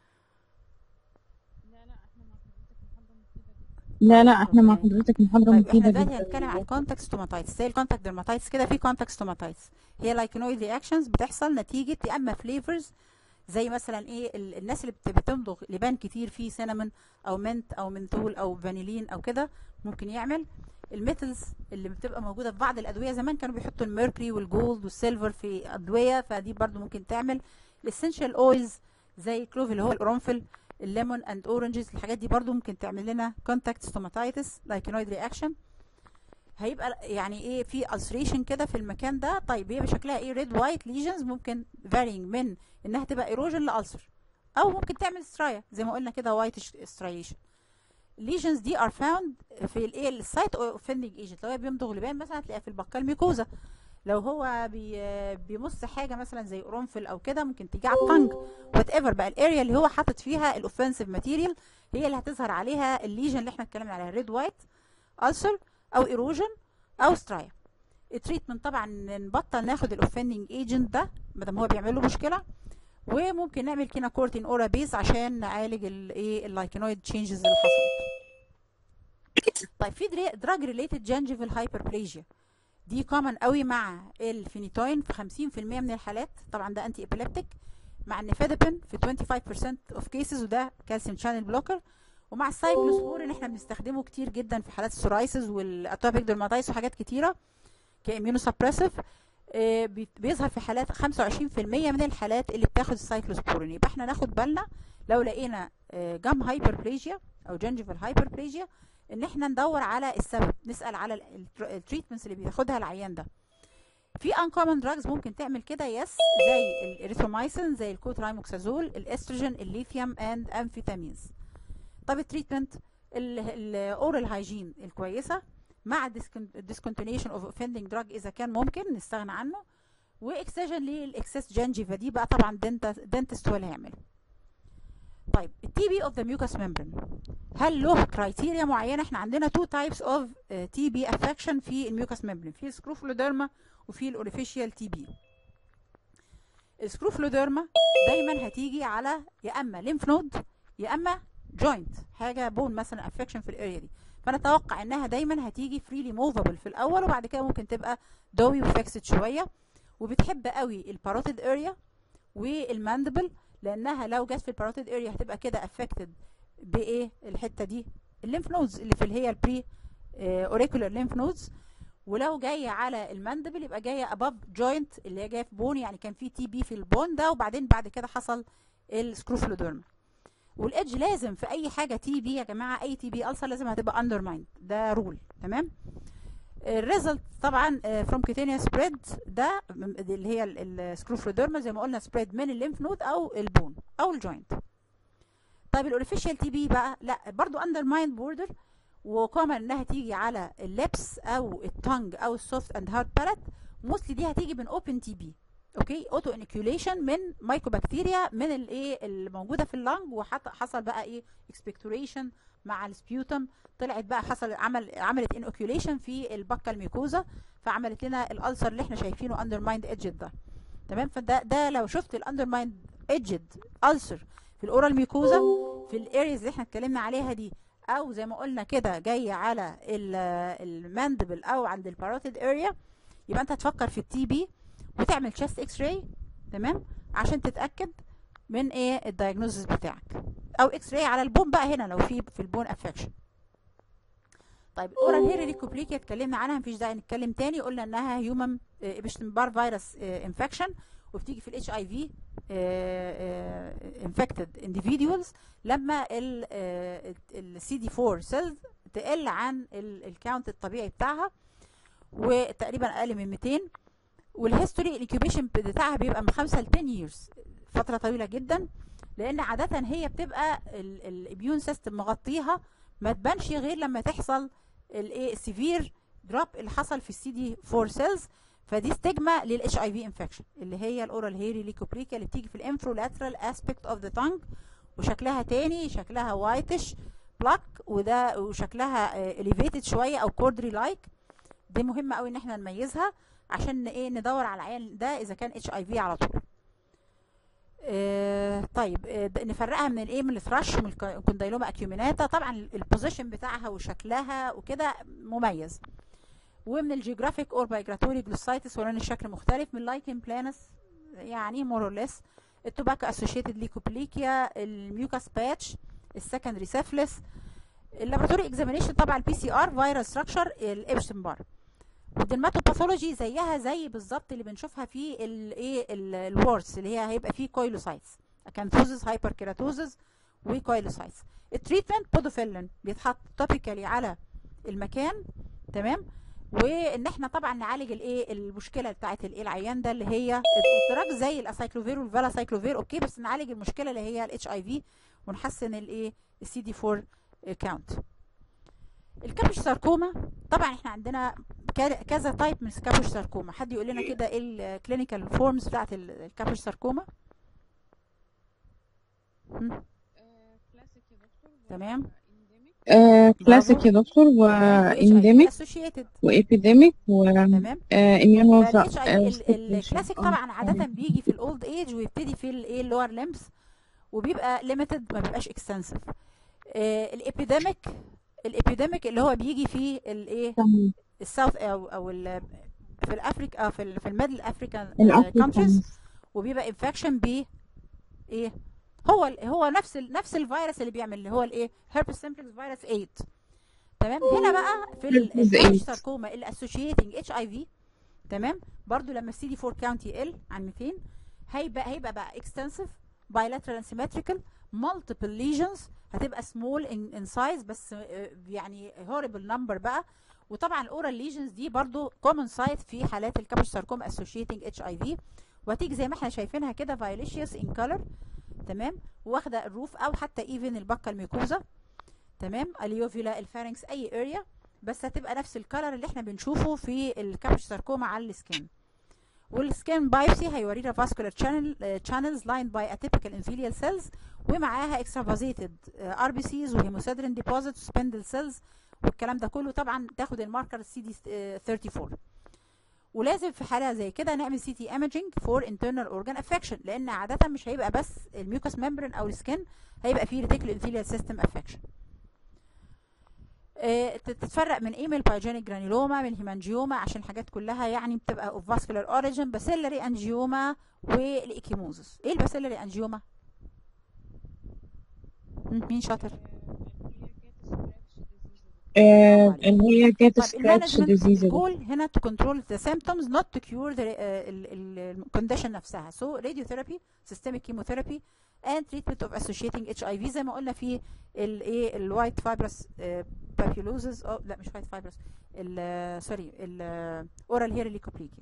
لا لا طب احنا مع اوكي حضرتك محاضرة طيب احنا مفيدة دلوقتي جدا هنتكلم عن كونتاكت ستوماتايتس زي الكونتاكت ديرماتايتس كده في كونتاكت ستوماتايتس هي لايكنويد رياكشنز بتحصل نتيجة يا اما فليفرز زي مثلا ايه ال- الناس اللي بت- بتمضغ لبان كتير فيه سينامون او منت او منثول او فانيلين او كده ممكن يعمل الميتالز اللي بتبقى موجوده في بعض الادويه زمان كانوا بيحطوا الميركوري والجولد والسيلفر في ادويه فدي برضو ممكن تعمل الاسينشال اويلز زي الكلوف اللي هو القرنفل الليمون اند اورنجز الحاجات دي برضو ممكن تعمل لنا كونتاكت ستوماتايتس لايكينويد رياكشن هيبقى يعني ايه في ulceration كده في المكان ده طيب هي شكلها ايه ريد وايت ليجنز ممكن varying من انها تبقى ايروجن لالسر او ممكن تعمل سترايا زي ما قلنا كده وايت سترايشن الليجنز دي ار فاوند في الايه السايت اوفندنج ايجنت لو هي بيمضغ لبان مثلا هتلاقيها في البقال ميكوزا لو هو بي بيمص حاجه مثلا زي قرنفل او كده ممكن تيجي على الطنج وات ايفر بقى الاريا اللي هو حاطط فيها الاوفنسيف ماتيريال هي اللي هتظهر عليها الليجن اللي احنا اتكلمنا عليها ريد وايت ألسر او ايروجن او سترايا التريتمنت طبعا نبطل ناخد الاوفندنج ايجنت ده ما دام هو بيعمل له مشكله وممكن نعمل كينا كورتين اورا بيز عشان نعالج الايه اللايكينويد تشينجز اللي حصلت طيب في دراج ريليتد جنجيفال هايبربليجيا دي كومن قوي مع الفينيتوين في 50% من الحالات طبعا ده انتي ابيليبتيك مع النيفادبين في 25% اوف كيسز وده كالسيوم شانل بلوكر ومع السايكلوسبورين احنا بنستخدمه كتير جدا في حالات السورايسز والاتوبيك ديرماتايتس وحاجات كتيره كاميونو سبريسيف بيظهر في حالات 25% من الحالات اللي بتاخد السايكلوسبورين يبقى احنا ناخد بالنا لو لقينا جام هايبربليجيا او جنجيفال هايبربليجيا ان احنا ندور على السبب نسال على التريتمنتس اللي بياخدها العيان ده في انكومن دراجز ممكن تعمل كده يس زي الاريثرومايسين زي الكوترايموكسازول الاستروجين الليثيوم اند امفيتامينز طب التريتمنت الاورال هايجين الكويسه مع discontinuation اوف offending دراج اذا كان ممكن نستغنى عنه واكسجن للاكسس جنجيفا دي بقى طبعا دنتست هو اللي هيعمله طيب التي بي اوف ذا ميوكس ممبرين هل له كرايتيريا معينه احنا عندنا تو تايبس اوف تي بي افكشن في الميوكس ممبرين في السكروفلوديرما وفي الاوريفيشيال تي بي السكروفلوديرما دايما هتيجي على يا اما ليمف نود يا اما جوينت حاجه بون مثلا افكشن في الاريا دي فانا اتوقع انها دايما هتيجي فريلي موفابل في الاول وبعد كده ممكن تبقى دوي وفيكسد شويه وبتحب قوي الباروتيد اريا والماندبل لانها لو جت في الباروتيد اريا هتبقى كده افكتد بايه الحته دي الليمف نودز اللي في اللي هي البري اوريكولار ليمف نودز ولو جايه على الماندبل يبقى جايه اباف جوينت اللي هي جايه في بون يعني كان في تي بي في البون ده وبعدين بعد كده حصل السكروفلوديرما والايدج لازم في اي حاجه تي بي يا جماعه اي تي بي السر لازم هتبقى اندر مايند ده رول تمام الريزلت طبعا فروم كيتينيا سبريد ده اللي هي السكروفلوديرما زي ما قلنا سبريد من الليمف نود او البون او الجوينت طيب الاوريفيشال تي بي بقى لا برضو اندر مايند بوردر وكومن انها تيجي على اللبس او التونج او السوفت اند هارد بالات موستلي دي هتيجي من اوبن تي بي اوكي اوتو انكيوليشن من مايكوبكتيريا من الايه الموجوده في اللنج وحصل بقى ايه اكسبكتوريشن مع السبيوتم طلعت بقى حصل عمل عملت انوكيوليشن في البكه الميكوزا فعملت لنا الالسر اللي احنا شايفينه اندر مايند ايدجد ده تمام فده ده لو شفت الاندر مايند ايدجد السر في الاورال ميكوزا في الاريز اللي احنا اتكلمنا عليها دي او زي ما قلنا كده جايه على الماندبل او عند الباروتيد اريا يبقى انت هتفكر في التي بي وتعمل تشست اكس راي تمام عشان تتاكد من ايه الدايجنوزس بتاعك او اكس راي على البون بقى هنا لو في في البون افكشن طيب الاورال هيري ليكوبليكيا اتكلمنا عنها مفيش داعي نتكلم تاني قلنا انها هيومن ابشتنبار فيروس انفكشن وبتيجي في الاتش اي في انفكتد individuals لما السي دي 4 سيلز تقل عن الكاونت الطبيعي بتاعها وتقريبا اقل من 200 والهيستوري الانكيوبيشن بتاعها بيبقى من 5 ل 10 years فتره طويله جدا لان عاده هي بتبقى الاميون سيستم مغطيها ما تبانش غير لما تحصل الايه السيفير دروب اللي حصل في السي دي 4 سيلز فدي ستيجما للاتش اي في انفكشن اللي هي الاورال هيري ليكوبريكا اللي بتيجي في الانفرولاترال اسبيكت اوف ذا تانج وشكلها تاني شكلها وايتش بلاك وده وشكلها اليفيتد شويه او كوردري لايك دي مهمه قوي ان احنا نميزها عشان ايه ندور على العيان ده اذا كان اتش اي في على طول آه طيب آه نفرقها من الايه من الثرش من الكوندايلوما اكيوميناتا طبعا البوزيشن بتاعها وشكلها وكده مميز ومن الجيوغرافيك اور بايجراتوري جلوسايتس ولون الشكل مختلف من لايكن بلانس يعني مور اور ليس التوباكو اسوشيتد ليكوبليكيا الميوكاس باتش السكندري سيفلس اللابراتوري اكزامينيشن طبعا البي سي ار فيروس ستراكشر الابشتن بار والدرماتوباثولوجي زيها زي بالظبط اللي بنشوفها في الايه الورس اللي هي هيبقى فيه كويلوسايتس اكانثوزس هايبركيراتوزس وكويلوسايتس التريتمنت بودوفيلين بيتحط توبيكالي على المكان تمام وان احنا طبعا نعالج الايه المشكله بتاعه الايه العيان ده اللي هي الدراج زي الاسايكلوفير والفالاسايكلوفير اوكي بس نعالج المشكله اللي هي الاتش اي في ونحسن الايه السي دي 4 كاونت الكابوش ساركوما طبعا احنا عندنا كذا تايب من الكابوش ساركوما حد يقول لنا كده ايه الكلينيكال فورمز بتاعه الكابوش ساركوما تمام كلاسيك يا دكتور وانديميك اسوشيتد وابيديميك تمام واميونو الكلاسيك طبعا عاده بيجي في الاولد ايج ويبتدي في الايه اللور ليمبس وبيبقى ليميتد ما بيبقاش اكستنسيف الابيديميك الابيديميك اللي هو بيجي في الايه الساوث او او في الافريكا في ال في الميدل افريكان كونتريز وبيبقى انفكشن ب ايه هو هو نفس ال نفس الفيروس اللي بيعمل اللي هو الايه هيربس سيمبلكس فيروس 8 تمام هنا بقى في الاتش ساركوما الاسوشيتنج اتش اي في تمام برضو لما السي دي 4 كاونت يقل عن 200 هيبقى هيبقى بقى اكستنسيف bilateral and symmetrical multiple lesions هتبقى small in, in size بس يعني horrible number بقى وطبعا الاورال ليجنز دي برضو common سايت في حالات الكابوش ساركوما associating اتش اي في وهتيجي زي ما احنا شايفينها كده violaceous in color تمام واخده الروف او حتى ايفن البكه الميكوزا تمام اليوفيلا الفارنكس اي اريا بس هتبقى نفس الكلر اللي احنا بنشوفه في الكابش ساركوما على السكان والسكان بايوسي هيورينا فاسكولار channel channels lined by atypical enthelial cells ومعاها extravasated ار بي سيز وهيموسيدرين ديبوزيت وسبندل سيلز والكلام ده كله طبعا تاخد الماركر السي دي 34 ولازم في حاله زي كده نعمل سي تي ايمجنج فور انترنال اورجان افكشن لان عاده مش هيبقى بس الميوكس ممبرين او السكن هيبقى فيه ريتيكولو انثيليال سيستم افكشن اه تتفرق من ايه من البايجينيك جرانيلوما من الهيمانجيوما عشان الحاجات كلها يعني بتبقى اوف فاسكولار اوريجين باسيلري انجيوما والايكيموزس ايه الباسيلري انجيوما مين شاطر اللي هي جيت سكراتش ديزيز جول هنا to control the symptoms not to cure the الكونديشن نفسها so radiotherapy systemic chemotherapy and treatment of associating HIV زي ما قلنا في الايه الوايت فايبرس بابيلوزز او لا مش وايت فايبرس سوري الاورال هير ليكوبليكيا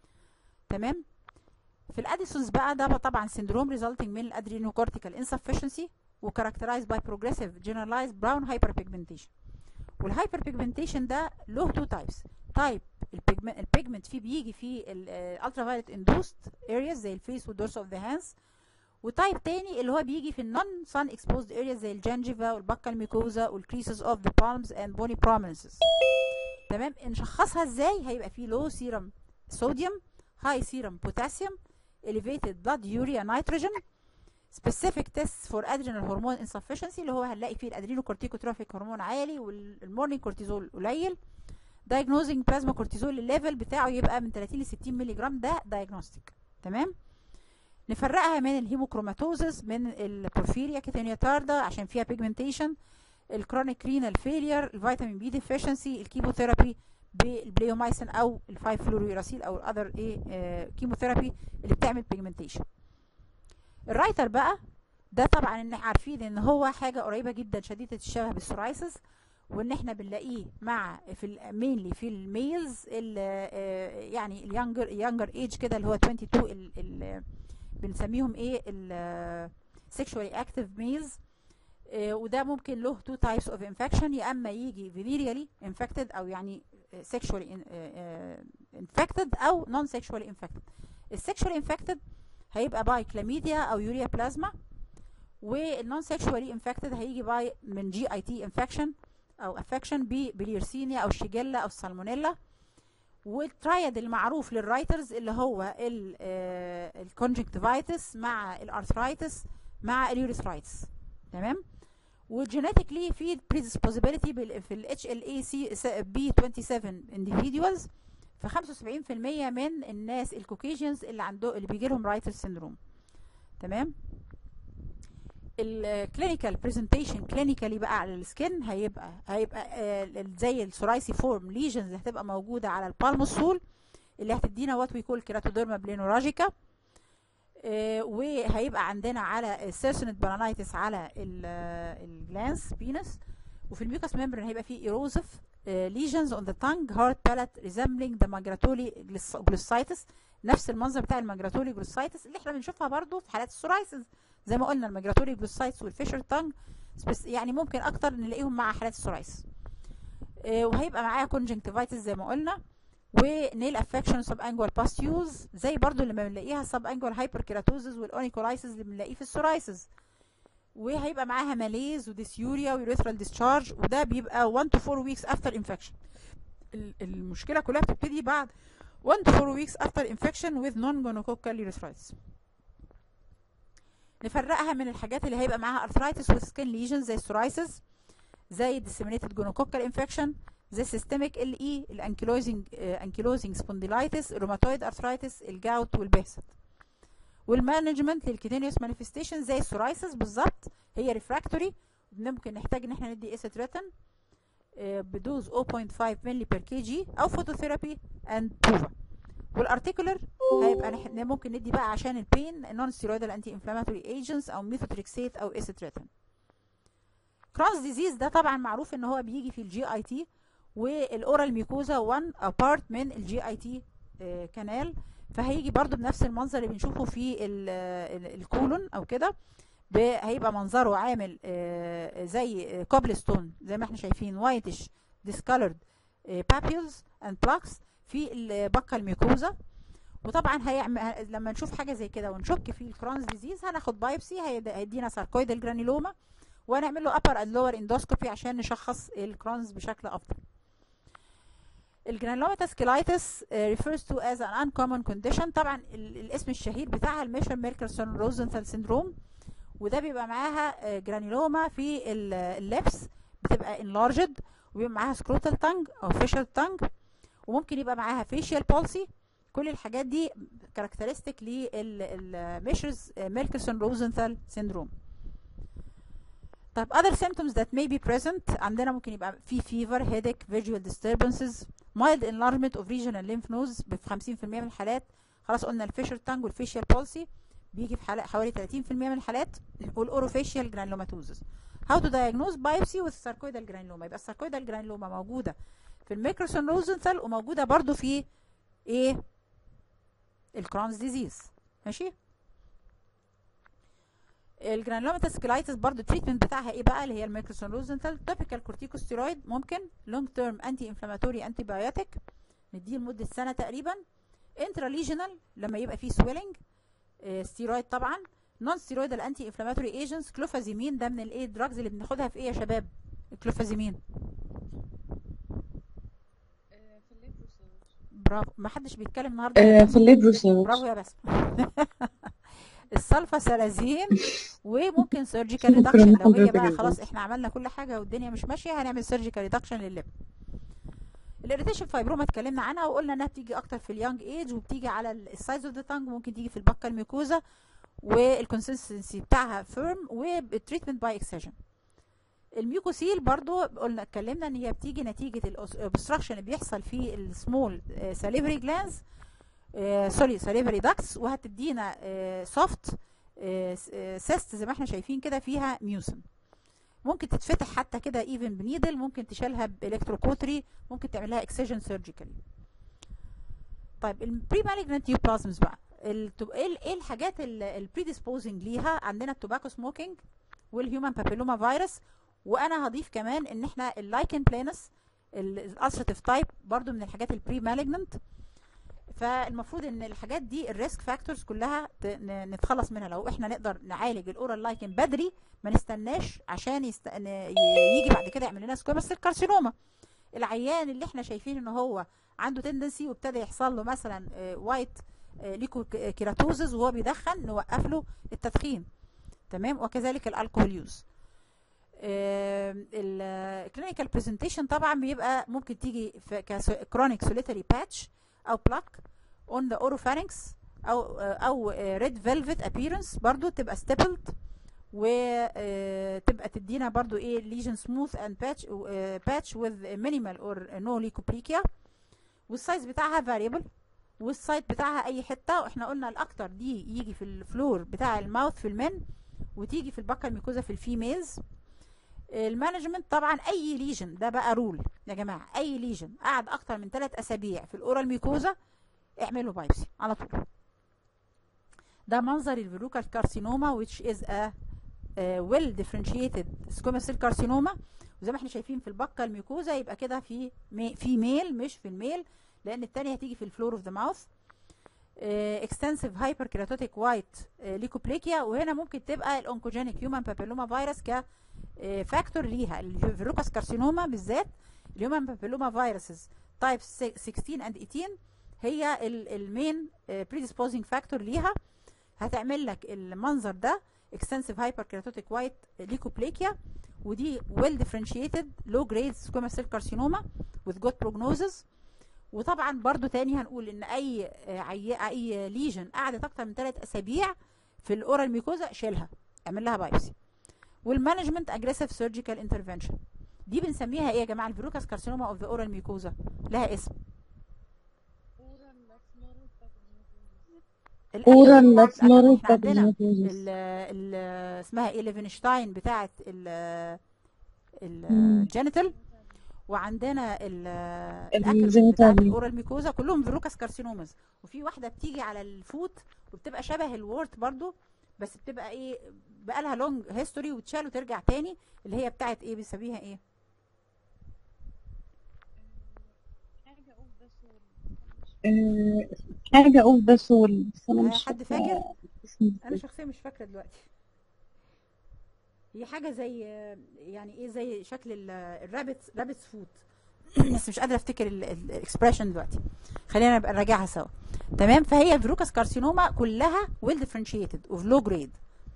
تمام في الاديسونز بقى ده طبعا سندروم resulting من الادرينوكورتيكال insufficiency وكاركترايزد باي progressive generalized brown hyperpigmentation والهايبر بيجمنتيشن ده له تو تايبس تايب البيجمنت فيه بيجي في الالترا فايلت اندوست ارياز زي الفيس والدورس اوف ذا هاندز وتايب تاني اللي هو بيجي في النون سان اكسبوزد ارياز زي الجنجيفا والبكا الميكوزا والكريسز اوف ذا بالمز اند بوني برومينسز تمام نشخصها ازاي هيبقى فيه لو سيرم صوديوم هاي سيرم بوتاسيوم elevated blood urea nitrogen specific tests for adrenal hormone insufficiency اللي هو هنلاقي فيه الادرينو كورتيكوتروفيك هرمون عالي والمورنينج كورتيزول قليل diagnosing بلازما كورتيزول الليفل بتاعه يبقى من 30 ل 60 مللي جرام ده diagnostic تمام نفرقها من الهيموكروماتوزس من البورفيريا كيتانيا تاردا عشان فيها بيجمنتيشن الكرونيك رينال فيلير الفيتامين بي ديفيشنسي الكيموثيرابي بالبليومايسين او الفايف فلوريوراسيل او الاذر ايه آه كيموثيرابي اللي بتعمل بيجمنتيشن الرايتر بقى ده طبعا ان عارفين ان هو حاجه قريبه جدا شديده الشبه بالسورايسس وان احنا بنلاقيه مع في مينلي في الميلز يعني اليانجر يانجر ايج كده اللي هو 22 ال ال بنسميهم ايه ال sexually active males وده ممكن له two types of infection يا اما يجي venereally infected او يعني sexually infected او non sexually infected السexually infected هيبقى باي كلاميديا او يوريا بلازما والنون سيكشوالي انفكتد هيجي باي من جي اي تي انفكشن او افكشن ببليرسينيا او الشيجيلا او السالمونيلا والترايد المعروف للرايترز اللي هو الكونجكتيفايتس مع الارثرايتس مع اليوريثرايتس تمام وجينيتيكلي في predisposability في ال HLA-C B27 individuals ف 75% من الناس الكوكيجنز اللي عنده اللي بيجي لهم رايتر سيندروم تمام الكلينيكال برزنتيشن كلينيكالي بقى على السكن هيبقى هيبقى آه، زي السورايسي فورم ليجنز اللي هتبقى موجوده على البالموسول اللي هتدينا وات وي كول كيراتوديرما بلينوراجيكا آه، وهيبقى عندنا على السيرسونت بانايتس على الجلانس بينس وفي الميوكاس ممبرين هيبقى فيه ايروزف ليجنز اون ذا تانج هارت بالات ريزمبلينج ذا ماجراتولي جلوسايتس نفس المنظر بتاع الماجراتولي جلوسايتس اللي احنا بنشوفها برضو في حالات السورايسز زي ما قلنا الماجراتوري جلوسايتس والفيشر تانج يعني ممكن اكتر نلاقيهم مع حالات السورايسز آه، وهيبقى معاها كونجنكتيفايتس زي ما قلنا ونيل افكشن سب انجوال باستيوز زي برضو اللي بنلاقيها سب انجوال هايبر كيراتوزز والاونيكولايسز اللي بنلاقيه في السورايسز وهيبقى معاها ماليز وديسيوريا ويوريثرال ديسشارج وده بيبقى 1 to 4 weeks after infection ال- المشكله كلها بتبتدي بعد 1 to 4 weeks after infection with non-gonococcal urethritis نفرقها من الحاجات اللي هيبقى معاها arthritis with skin lesions زي السورايسز زي disseminated gonococcal infection زي systemic LE الانكيلوزنج انكيلوزنج سبونديلايتس الروماتويد ارثرايتس الجاوت والبهست والمانجمنت للكيتينيوس مانيفستيشن زي السورايسس بالظبط هي ريفراكتوري ممكن نحتاج ان احنا ندي اسيتريتن بدوز 0.5 مللي بير كي جي او فوتوثيرابي اند بوفا والارتيكولر هيبقى نح- ممكن ندي بقى عشان البين نون ستيرويدال انتي انفلاماتوري ايجنتس او ميثوتريكسيت او اسيتريتن كرونز ديزيز ده طبعا معروف ان هو بيجي في الجي اي تي والاورال ميكوزا 1 ابارت من الجي اي تي كانال فهيجي برضو بنفس المنظر اللي بنشوفه في ال- ال- الكولون او كده ب- هيبقى منظره عامل آه، زي كوبلستون زي ما احنا شايفين وايتش discolored بابيلز اند بلاكس في البقه الميكوزا وطبعا هيعمل لما نشوف حاجه زي كده ونشك في الكرونز ديزيز هناخد بايبسي هيد- هيدينا ساركويدال جرانيلوما وهنعمل له upper and lower endoscopy عشان نشخص الكرونز بشكل افضل الجرانيلوماتس كيلايتس refers to as an uncommon condition طبعا ال- الاسم الشهير بتاعها الميشر ميركلسون روزنثال سيندروم وده بيبقى معاها جرانيلوما في ال- اللبس بتبقى enlarged وبيبقى معاها سكروتال تانج او فيشل تانج وممكن يبقى معاها فيشيال بولسي كل الحاجات دي كاركترستيك للميشرز ميركلسون روزنثال سيندروم طيب other symptoms that may be present عندنا ممكن يبقى في fever, headache, visual disturbances, mild enlargement of regional lymph nodes ب 50% من الحالات خلاص قلنا الفيشر تانج والفيشيال بولسي بيجي في حالات حوالي 30% من الحالات والاوروفيشيال جرانلوماتوزس how to diagnose biopsy with sarcoidal granuloma يبقى الساركويدال جرانلوما موجوده في الميكروسون روزنثال وموجوده برضو في ايه الكرونز ديزيز ماشي الجرانلوماتس كلايتس برضو التريتمنت بتاعها ايه بقى اللي هي الميكروسون روزنثال توبيكال كورتيكوستيرويد ممكن لونج تيرم انتي انفلاماتوري انتي بايوتيك نديه لمده سنه تقريبا انتراليجنال لما يبقى فيه سويلنج ستيرويد طبعا نون ستيرويدال انتي انفلاماتوري ايجنتس كلوفازيمين ده من الايه دراجز اللي بناخدها في ايه يا شباب الكلوفازيمين برافو ما حدش بيتكلم النهارده آه، في الليبروسيروس برافو يا باسم السلفا سلازين وممكن سيرجيكال شكراً ريدكشن لو هي لحضرتك بقى يا خلاص أستاذ. احنا عملنا كل حاجه والدنيا مش ماشيه هنعمل سيرجيكال ريدكشن لللب الاريتيشن فايبروما اتكلمنا عنها وقلنا انها بتيجي اكتر في اليونج ايج وبتيجي على السايز اوف ذا تانج ممكن تيجي في البكه الميكوزا والكونسستنسي بتاعها فيرم والتريتمنت باي اكسجن الميوكوسيل برضو قلنا اتكلمنا ان هي بتيجي نتيجه الاوبستراكشن اللي بيحصل في السمول ساليفري جلانز سوري ساليفري داكتس وهتدينا سوفت سيست زي ما احنا شايفين كده فيها ميوسن ممكن تتفتح حتى كده ايفن بنيدل ممكن تشيلها بالكتروكوتري ممكن تعملها اكسجن سيرجيكالي طيب البري مالجنت نيوبلازمز بقى التو- ايه ال- ايه الحاجات البريديسبوزنج ليها عندنا التوباكو سموكينج والهيومن بابيلوما فيروس وانا هضيف كمان ان احنا اللايكن بلانس الالسرتيف تايب برضو من الحاجات البري مالجنت فالمفروض ان الحاجات دي الريسك فاكتورز كلها ت- ن- نتخلص منها لو احنا نقدر نعالج الاورال لايكن بدري ما نستناش عشان يست... ن- ي- يجي بعد كده يعمل لنا سكويمس سيل كارسينوما العيان اللي احنا شايفين ان هو عنده تندنسي وابتدى يحصل له مثلا وايت ليكو كيراتوزز وهو بيدخن نوقف له التدخين تمام وكذلك الالكوهول يوز الكلينيكال برزنتيشن طبعا بيبقى ممكن تيجي في كرونيك سوليتري باتش او بلاك اون ذا اوروفارynx او او ريد فيلفت ابييرنس برضو تبقى ستيبلد وتبقى تدينا برضو ايه ليجن سموث اند باتش باتش وذ مينيمال اور نو ليكوبليكيا والسايز بتاعها فاريبل والسايت بتاعها اي حته واحنا قلنا الاكتر دي يجي في الفلور بتاع الماوث في المن وتيجي في البكه الميكوزا في الفيميلز المانجمنت طبعا اي ليجن ده بقى رول يا جماعه اي ليجن قعد اكتر من 3 اسابيع في الاورال ميكوزا اعملوا بايبسي على طول ده منظر الفيروكال كارسينوما which is a uh, well differentiated squamous cell carcinoma وزي ما احنا شايفين في البكه الميكوزا يبقى كده في مي في ميل مش في الميل لان التانية هتيجي في الفلور اوف ذا ماوث اكستنسيف هايبر كيراتوتيك وايت ليكوبليكيا وهنا ممكن تبقى الاونكوجينيك هيومن بابيلوما فيروس ك فاكتور ليها الفيروكاس كارسينوما بالذات الهيومن بابيلوما فيروسز تايب 16 اند 18 هي المين بريديسبوزنج فاكتور ليها هتعمل لك المنظر ده extensive hyperkeratotic white leukoplakia ودي well differentiated low grade squamous cell carcinoma with good prognosis وطبعا برضو تاني هنقول ان اي عي... اي ليجن قعدت اكتر من 3 اسابيع في الاورال ميكوزا شيلها اعمل لها بايبسي والمانجمنت اجريسيف سيرجيكال انترفنشن دي بنسميها ايه يا جماعه الفيروكاس كارسينوما اوف ذا اورال ميكوزا لها اسم اورال احنا لاتسمارو عندنا ال ال اسمها ايه ليفنشتاين بتاعه ال الجينيتال وعندنا ال الاكل الجينيتال. بتاعه الاورال ميكوزا كلهم فيروكاس كارسينومز وفي واحده بتيجي على الفوت وبتبقى شبه الورت برضو بس بتبقى ايه بقى لها لونج هيستوري وتشال وترجع تاني اللي هي بتاعه ايه بيسميها ايه آه، حاجة اوف ذا سول بس انا آه، مش حد فاكرة فاكر اسم انا شخصيا مش فاكره دلوقتي هي حاجه زي يعني ايه زي شكل الرابت رابتس فوت بس مش قادره افتكر الاكسبريشن دلوقتي خلينا نبقى نراجعها سوا تمام فهي فيروكاس كارسينوما كلها ويل ديفرنشيتد اوف لو جريد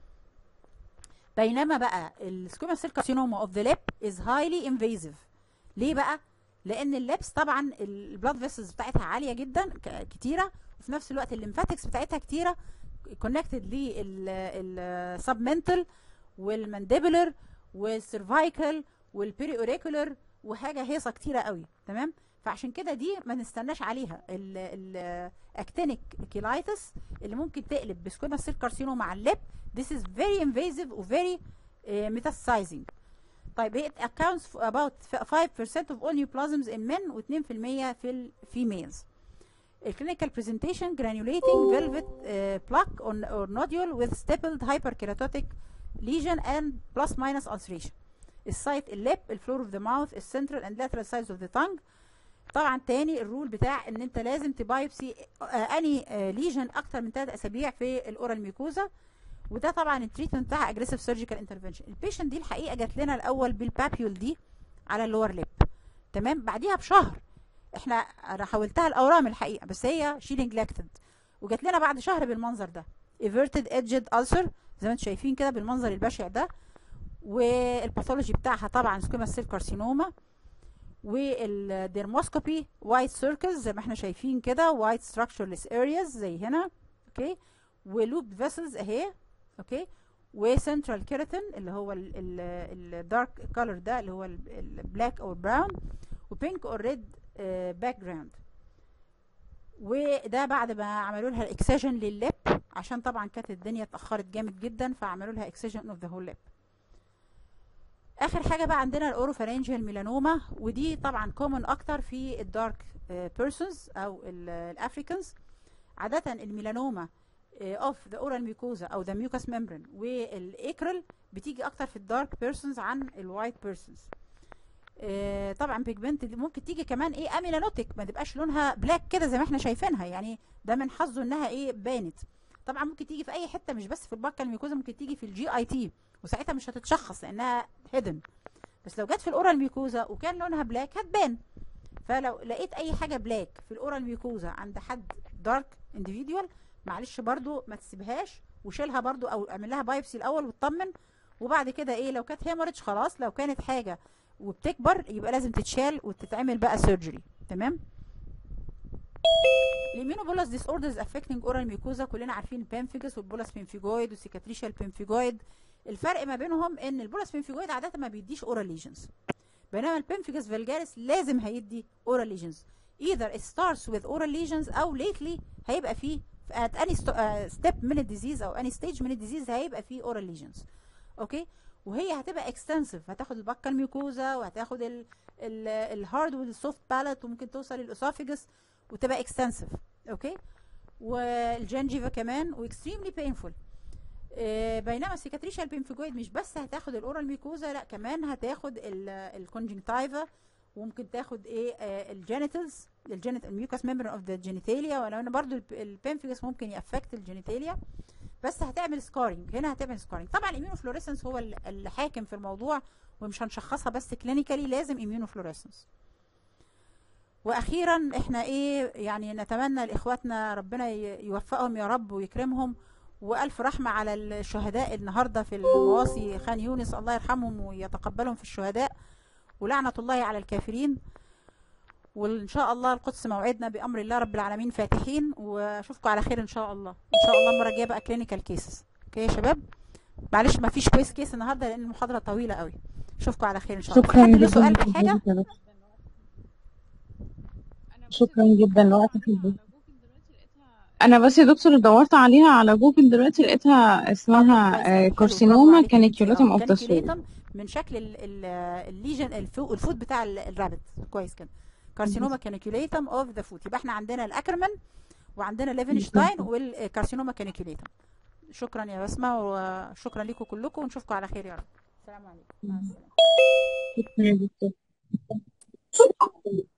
بينما بقى السكوما سيل كارسينوما اوف ذا ليب از هايلي انفيزيف ليه بقى لان اللبس طبعا البلاد فيسلز بتاعتها عاليه جدا ك- كتيره وفي نفس الوقت الليمفاتكس بتاعتها كتيره كونكتد للسبمنتال والمانديبولر والسيرفايكال والبيري اوريكولر وحاجه هيصه كتيره قوي تمام فعشان كده دي ما نستناش عليها الاكتينيك كيلايتس اللي ممكن تقلب بسكوما سيل كارسينوما على اللب this is very invasive و very uh, metastasizing طيب it accounts for about 5% of all neoplasms in men و 2% في الفيميلز الكلينيكال presentation granulating velvet uh, plaque on, or nodule with stippled hyperkeratotic lesion and plus minus ulceration السايت الليب الفلور اوف ذا ماوث السنترال اند lateral sides of the tongue طبعا تاني الرول بتاع ان انت لازم تبايبسي اني ليجن اكتر من 3 اسابيع في الاورال ميكوزا وده طبعا التريتمنت بتاعها اجريسيف سيرجيكال انترفنشن البيشنت دي الحقيقه جات لنا الاول بالبابيول دي على اللور ليب تمام بعديها بشهر احنا انا حولتها الاورام الحقيقه بس هي شيلينج لاكتد وجات لنا بعد شهر بالمنظر ده everted edged ulcer زي ما انتم شايفين كده بالمنظر البشع ده والباثولوجي بتاعها طبعا سكوما سيل كارسينوما والديرموسكوبي وايت سيركلز زي ما احنا شايفين كده وايت ستراكشرلess ارياز زي هنا اوكي ولوب فيسلز اهي اوكي وسنترال كيراتين اللي هو الدارك كولر ده اللي هو البلاك او براون وبينك اور ريد باك جراوند وده بعد ما عملوا لها الاكسجن لللب عشان طبعا كانت الدنيا اتاخرت جامد جدا فعملوا لها اكسجن اوف ذا هول لب اخر حاجه بقى عندنا الاوروفارينجيال ميلانوما ودي طبعا كومن اكتر في الدارك بيرسونز او الافريكانز عاده الميلانوما اوف ذا اورال ميوكوزا او ذا ميوكاس ممبرين والايكرل بتيجي اكتر في الدارك بيرسونز عن الوايت بيرسونز طبعا بيجمنت دي ممكن تيجي كمان ايه اميلانوتيك ما تبقاش لونها بلاك كده زي ما احنا شايفينها يعني ده من حظه انها ايه بانت طبعا ممكن تيجي في اي حته مش بس في البكه الميوكوزا ممكن تيجي في الجي اي تي وساعتها مش هتتشخص لانها هيدن بس لو جت في الاورال ميوكوزا وكان لونها بلاك هتبان فلو لقيت اي حاجه بلاك في الاورال ميوكوزا عند حد دارك انديفيدوال معلش برضو ما تسيبهاش وشيلها برضو او اعمل لها بايبسي الاول وتطمن وبعد كده ايه لو كانت هيموريدج خلاص لو كانت حاجه وبتكبر يبقى لازم تتشال وتتعمل بقى سيرجري تمام الاميونوبولاس ديس اوردرز افكتنج اورال ميوكوزا كلنا عارفين البامفيجس والبولاس بيمفيجويد والسيكاتريشال بيمفيجويد الفرق ما بينهم ان البولس بيمفيجويد عاده ما بيديش اورال ليجنز بينما البيمفيجاس فالجاريس لازم هيدي اورال ليجنز either it starts with oral lesions او lately هيبقى فيه at any sto- uh, step من الديزيز او any stage من الديزيز هيبقى فيه oral lesions اوكي وهي هتبقى extensive هتاخد البكه الميوكوزا وهتاخد ال ال الهارد والسوفت بالات وممكن توصل للاسوفيجس وتبقى extensive اوكي والجنجيفا كمان واكستريملي painful آه، بينما السيكاتريشال بيمفيجويد مش بس هتاخد الاورال ميكوزا لا كمان هتاخد الكونجنكتايفا وممكن تاخد ايه الجينيتالز الجينيت الميوكاس ميمبرين اوف ذا جينيتاليا ولو ان برضو البيمفيجس ممكن يافكت الجينيتاليا بس هتعمل سكارينج هنا هتعمل سكارينج طبعا الاميونوفلوريسنس هو ال- اللي حاكم في الموضوع ومش هنشخصها بس كلينيكالي لازم اميونوفلوريسنس واخيرا احنا ايه يعني نتمنى لاخواتنا ربنا ي- يوفقهم يا رب ويكرمهم والف رحمه على الشهداء النهارده في المواصي خان يونس الله يرحمهم ويتقبلهم في الشهداء ولعنه الله على الكافرين وان شاء الله القدس موعدنا بامر الله رب العالمين فاتحين واشوفكم على خير ان شاء الله ان شاء الله المره الجايه بقى كلينيكال كيسز اوكي يا شباب معلش ما فيش كويس كيس النهارده لان المحاضره طويله قوي اشوفكم على خير ان شاء الله شكرا حد له جدا سؤال في حاجه لحضرتك يا دكتور. شكرا جدا لوقتك البسيط انا بس يا دكتور دورت عليها على جوجل دلوقتي لقيتها اه طب اسمها كويس قوي حلو برافو كارسينوما عليك يا بنتي اه كانيكيولاتم اوف ذا سول كانيكيوليتم من شكل ال- ال- الليجن الفو الفوت بتاع ال- الرابت كويس كده كارسينوما كانيكيوليتم اوف ذا فوت يبقى احنا عندنا الاكرمان وعندنا ليفنشتاين والكارسينوما كانيكيوليتم شكرا يا بسمه وشكرا لكم كلكم ونشوفكم على خير يا رب السلام عليكم مع السلامه شكرا يا دكتور